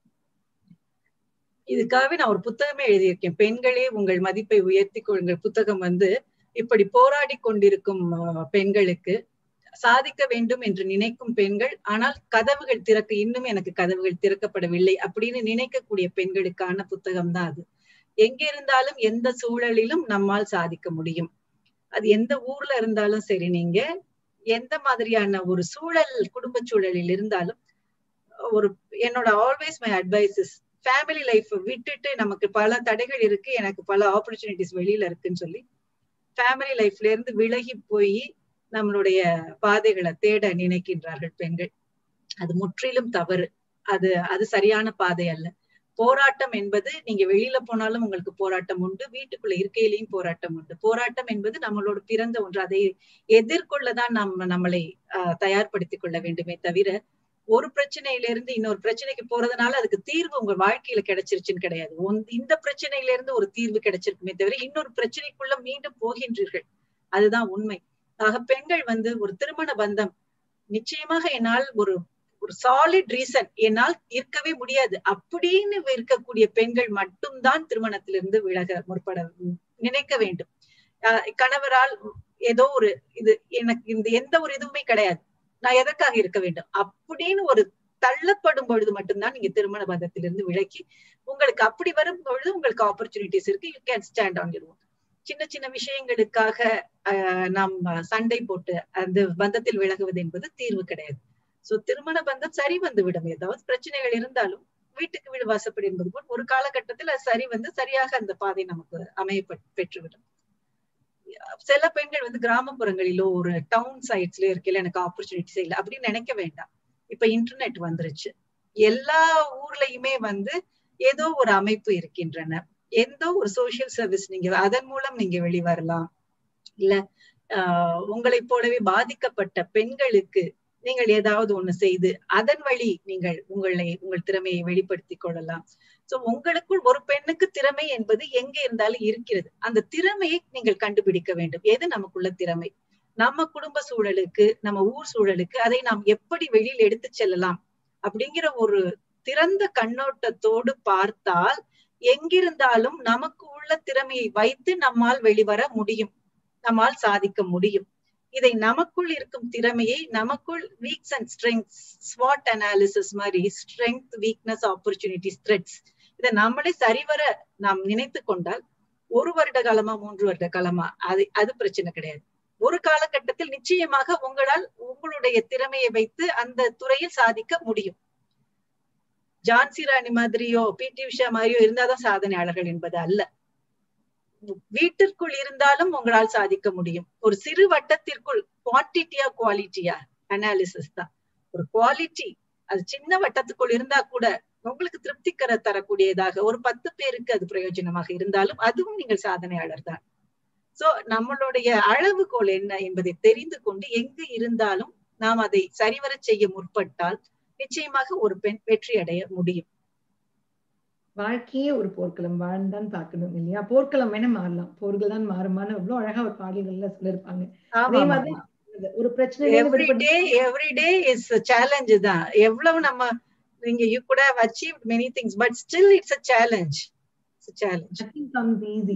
இதுக்காகவே நான் ஒரு புத்தகமே எழுதியிருக்கேன் பெண்களே உங்கள் மதிப்பை உயர்த்தி கொள்ளுங்கள் புத்தகம் வந்து இப்படி போராடி கொண்டிருக்கும் பெண்களுக்கு சாதிக்க வேண்டும் என்று நினைக்கும் பெண்கள் ஆனால் கதவுகள் திறக்க இன்னும் எனக்கு கதவுகள் திறக்கப்படவில்லை அப்படின்னு நினைக்கக்கூடிய பெண்களுக்கான புத்தகம் தான் அது எங்க இருந்தாலும் எந்த சூழலிலும் நம்மால் சாதிக்க முடியும் அது எந்த ஊர்ல இருந்தாலும் சரி நீங்க எந்த மாதிரியான ஒரு சூழல் குடும்ப சூழலில் இருந்தாலும் ஒரு என்னோட always my advices family life விட்டுட்டு நமக்கு பல தடைகள் இருக்கு எனக்கு பல ஆப்பர்ச்சுனிட்டிஸ் வெளியில இருக்குன்னு சொல்லி ஃபேமிலி லைஃப்ல இருந்து விலகி போய் நம்மளுடைய பாதைகளை தேட நினைக்கின்றார்கள் பெண்கள் அது முற்றிலும் தவறு அது அது சரியான பாதை அல்ல போராட்டம் என்பது நீங்க வெளியில போனாலும் உங்களுக்கு போராட்டம் உண்டு வீட்டுக்குள்ள இருக்கையிலையும் போராட்டம் உண்டு போராட்டம் என்பது நம்மளோட பிறந்த ஒன்று அதை எதிர்கொள்ளதான் நம்ம நம்மளை ஆஹ் தயார்படுத்திக் கொள்ள வேண்டுமே தவிர ஒரு பிரச்சனையில இருந்து இன்னொரு பிரச்சனைக்கு போறதுனால அதுக்கு தீர்வு உங்க வாழ்க்கையில கிடைச்சிருச்சுன்னு கிடையாது இந்த பிரச்சனையில இருந்து ஒரு தீர்வு கிடைச்சிருக்குமே தவிர இன்னொரு பிரச்சனைக்குள்ள மீண்டும் போகின்றீர்கள் அதுதான் உண்மை ஆக பெண்கள் வந்து ஒரு திருமண பந்தம் நிச்சயமாக என்னால் ஒரு ஒரு சாலிட் ரீசன் என்னால் இருக்கவே முடியாது அப்படின்னு இருக்கக்கூடிய பெண்கள் மட்டும்தான் திருமணத்திலிருந்து விலக முற்பட நினைக்க வேண்டும் கணவரால் ஏதோ ஒரு இது எனக்கு இந்த எந்த ஒரு இதுவுமே கிடையாது நான் எதற்காக இருக்க வேண்டும் அப்படின்னு ஒரு தள்ளப்படும் பொழுது மட்டும்தான் நீங்க திருமண பந்தத்திலிருந்து விலக்கி உங்களுக்கு அப்படி வரும் பொழுது உங்களுக்கு ஆப்பர்ச்சுனிட்டிஸ் இருக்கு you can stand on your சின்ன சின்ன விஷயங்களுக்காக நாம் சண்டை போட்டு அந்த பந்தத்தில் விலகுவது என்பது தீர்வு கிடையாது சோ திருமண பந்தம் சரி வந்து விடும் ஏதாவது பிரச்சனைகள் இருந்தாலும் வீட்டுக்கு வீடு வாசப்படி என்பது போல் ஒரு காலகட்டத்தில் அது சரி வந்து சரியாக அந்த பாதை நமக்கு அமைய பெற்றுவிடும் சில பெண்கள் வந்து கிராமப்புறங்களிலோ ஒரு டவுன் சைட்ஸ்லயோ இருக்கையில எனக்கு ஆப்பர்ச்சுனிட்டிஸ் இல்லை அப்படின்னு நினைக்க வேண்டாம் இப்ப இன்டர்நெட் வந்துருச்சு எல்லா ஊர்லயுமே வந்து ஏதோ ஒரு அமைப்பு இருக்கின்றன எந்த ஒரு சோசியல் சர்வீஸ் நீங்க அதன் மூலம் நீங்க வெளிவரலாம் இல்ல ஆஹ் உங்களை போலவே பாதிக்கப்பட்ட பெண்களுக்கு நீங்கள் ஏதாவது ஒண்ணு செய்து அதன் வழி நீங்கள் உங்களை உங்கள் திறமையை வெளிப்படுத்தி கொள்ளலாம் சோ உங்களுக்குள் ஒரு பெண்ணுக்கு திறமை என்பது எங்க இருந்தாலும் இருக்கிறது அந்த திறமையை நீங்கள் கண்டுபிடிக்க வேண்டும் எது நமக்குள்ள திறமை நம்ம குடும்ப சூழலுக்கு நம்ம ஊர் சூழலுக்கு அதை நாம் எப்படி வெளியில் எடுத்து செல்லலாம் அப்படிங்கிற ஒரு திறந்த கண்ணோட்டத்தோடு பார்த்தால் எங்கிருந்தாலும் நமக்கு உள்ள திறமையை வைத்து நம்மால் வெளிவர முடியும் நம்மால் சாதிக்க முடியும் இதை நமக்குள் இருக்கும் திறமையை நமக்குள் வீக்ஸ் அண்ட் ஸ்ட்ரெங்க் ஸ்வாட் அனாலிசிஸ் மாதிரி ஸ்ட்ரென்த் வீக்னஸ் ஆப்பர்ச்சுனிட்டிஸ் த்ரெட்ஸ் இதை நம்மளே சரிவர நாம் நினைத்து கொண்டால் ஒரு வருட காலமா மூன்று வருட காலமா அது அது பிரச்சனை கிடையாது ஒரு காலகட்டத்தில் நிச்சயமாக உங்களால் உங்களுடைய திறமையை வைத்து அந்த துறையில் சாதிக்க முடியும் ஜான்சி ராணி மாதிரியோ பி டி உஷா மாதிரியோ இருந்தாதான் சாதனையாளர்கள் என்பது அல்ல வீட்டிற்குள் இருந்தாலும் உங்களால் சாதிக்க முடியும் ஒரு சிறு வட்டத்திற்குள் குவான்டிட்டியா குவாலிட்டியா அனாலிசிஸ் தான் ஒரு குவாலிட்டி அது சின்ன வட்டத்துக்குள் இருந்தா கூட உங்களுக்கு திருப்திக்கர தரக்கூடியதாக ஒரு பத்து பேருக்கு அது பிரயோஜனமாக இருந்தாலும் அதுவும் நீங்கள் சாதனையாளர் தான் சோ நம்மளுடைய அளவுகோல் என்ன என்பதை தெரிந்து கொண்டு எங்கு இருந்தாலும் நாம் அதை சரிவர செய்ய முற்பட்டால் நிச்சயமாக ஒரு பெண் வெற்றி அடைய முடியும் வாழ்க்கையே ஒரு போர்க்களம் வாழ்ந்தான் பார்க்கணும் இல்லையா போர்க்களம் வேணா மாறலாம் போர்கள் தான் மாறுமான்னு அவ்வளவு அழகா ஒரு பாடல்கள்ல சொல்லிருப்பாங்க அதே மாதிரி ஒரு பிரச்சனை every day every day is challenge தான் எவ்வளவு நம்ம நீங்க you could have achieve many things but still it's a challenge it's a challenge nothing comes easy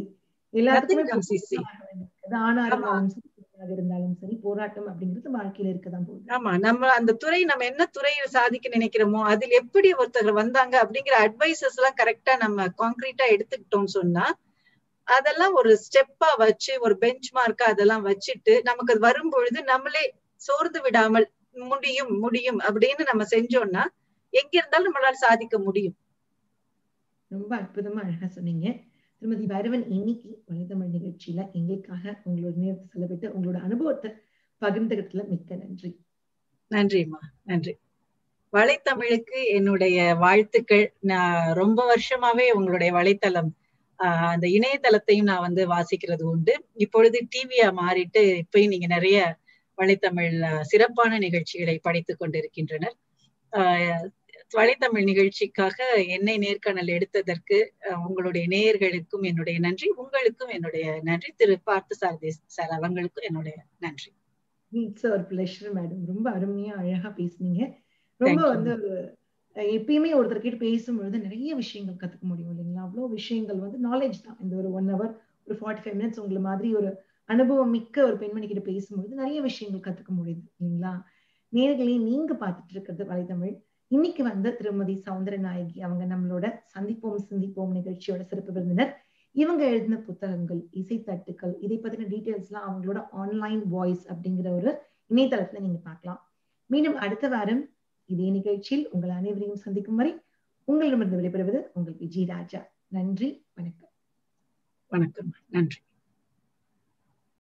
எல்லாத்துக்குமே ஆணா இருந்தாலும் சரி இருந்தாலும் சரி போராட்டம் அப்படிங்கிறது வாழ்க்கையில இருக்கதான் போகுது ஆமா நம்ம அந்த துறை நம்ம என்ன துறையை சாதிக்க நினைக்கிறோமோ அதில் எப்படி ஒருத்தர் வந்தாங்க அப்படிங்கிற அட்வைசஸ் எல்லாம் கரெக்டா நம்ம கான்கிரீட்டா எடுத்துக்கிட்டோம்னு சொன்னா அதெல்லாம் ஒரு ஸ்டெப்பா வச்சு ஒரு பெஞ்ச் மார்க்கா அதெல்லாம் வச்சுட்டு நமக்கு அது வரும் பொழுது நம்மளே சோர்ந்து விடாமல் முடியும் முடியும் அப்படின்னு நம்ம செஞ்சோம்னா எங்க இருந்தாலும் நம்மளால சாதிக்க முடியும் ரொம்ப அற்புதமா அழகா சொன்னீங்க திருமதி வைரவன் இன்னைக்கு வலைத்தமிழ் நிகழ்ச்சியில எங்களுக்காக உங்களோட நேரத்தை செலவிட்டு உங்களோட அனுபவத்தை பகிர்ந்துகிட்டதுல மிக்க நன்றி நன்றிம்மா நன்றி வலைத்தமிழுக்கு என்னுடைய வாழ்த்துக்கள் நான் ரொம்ப வருஷமாவே உங்களுடைய வலைத்தளம் ஆஹ் அந்த இணையதளத்தையும் நான் வந்து வாசிக்கிறது உண்டு இப்பொழுது டிவியா மாறிட்டு இப்பயும் நீங்க நிறைய வலைத்தமிழ் சிறப்பான நிகழ்ச்சிகளை படித்துக் கொண்டிருக்கின்றனர் ஆஹ் வலைத்தமிழ் நிகழ்ச்சிக்காக என்னை நேர்காணல் எடுத்ததற்கு உங்களுடைய நேயர்களுக்கும் என்னுடைய நன்றி உங்களுக்கும் என்னுடைய நன்றி திரு பார்த்த சாரதி சார் அவங்களுக்கும் என்னுடைய நன்றி இட்ஸ் ஒரு பிளஷர் மேடம் ரொம்ப அருமையா அழகா பேசுனீங்க ரொம்ப வந்து எப்பயுமே ஒருத்தர் கிட்ட பேசும்பொழுது நிறைய விஷயங்கள் கத்துக்க முடியும் இல்லைங்களா அவ்வளவு விஷயங்கள் வந்து நாலேஜ் தான் இந்த ஒரு ஒன் ஹவர் ஒரு ஃபார்ட்டி ஃபைவ் மினிட்ஸ் உங்களை மாதிரி ஒரு அனுபவம் மிக்க ஒரு பெண்மணி கிட்ட பேசும்பொழுது நிறைய விஷயங்கள் கத்துக்க முடியுது இல்லைங்களா நேர்களே நீங்க பார்த்துட்டு இருக்கிறது வலைத்தமிழ் இன்னைக்கு வந்து திருமதி சவுந்தர நாயகி அவங்க நம்மளோட சந்திப்போம் சிந்திப்போம் நிகழ்ச்சியோட சிறப்பு விருந்தினர் இவங்க எழுதின புத்தகங்கள் இசைத்தட்டுக்கள் இதை பத்தின டீட்டெயில்ஸ் எல்லாம் அவங்களோட ஆன்லைன் வாய்ஸ் அப்படிங்கிற ஒரு இணையதளத்துல நீங்க பார்க்கலாம் மீண்டும் அடுத்த வாரம் இதே நிகழ்ச்சியில் உங்கள் அனைவரையும் சந்திக்கும் வரை உங்களிடமிருந்து விடைபெறுவது உங்கள் விஜய் ராஜா நன்றி வணக்கம் வணக்கம் நன்றி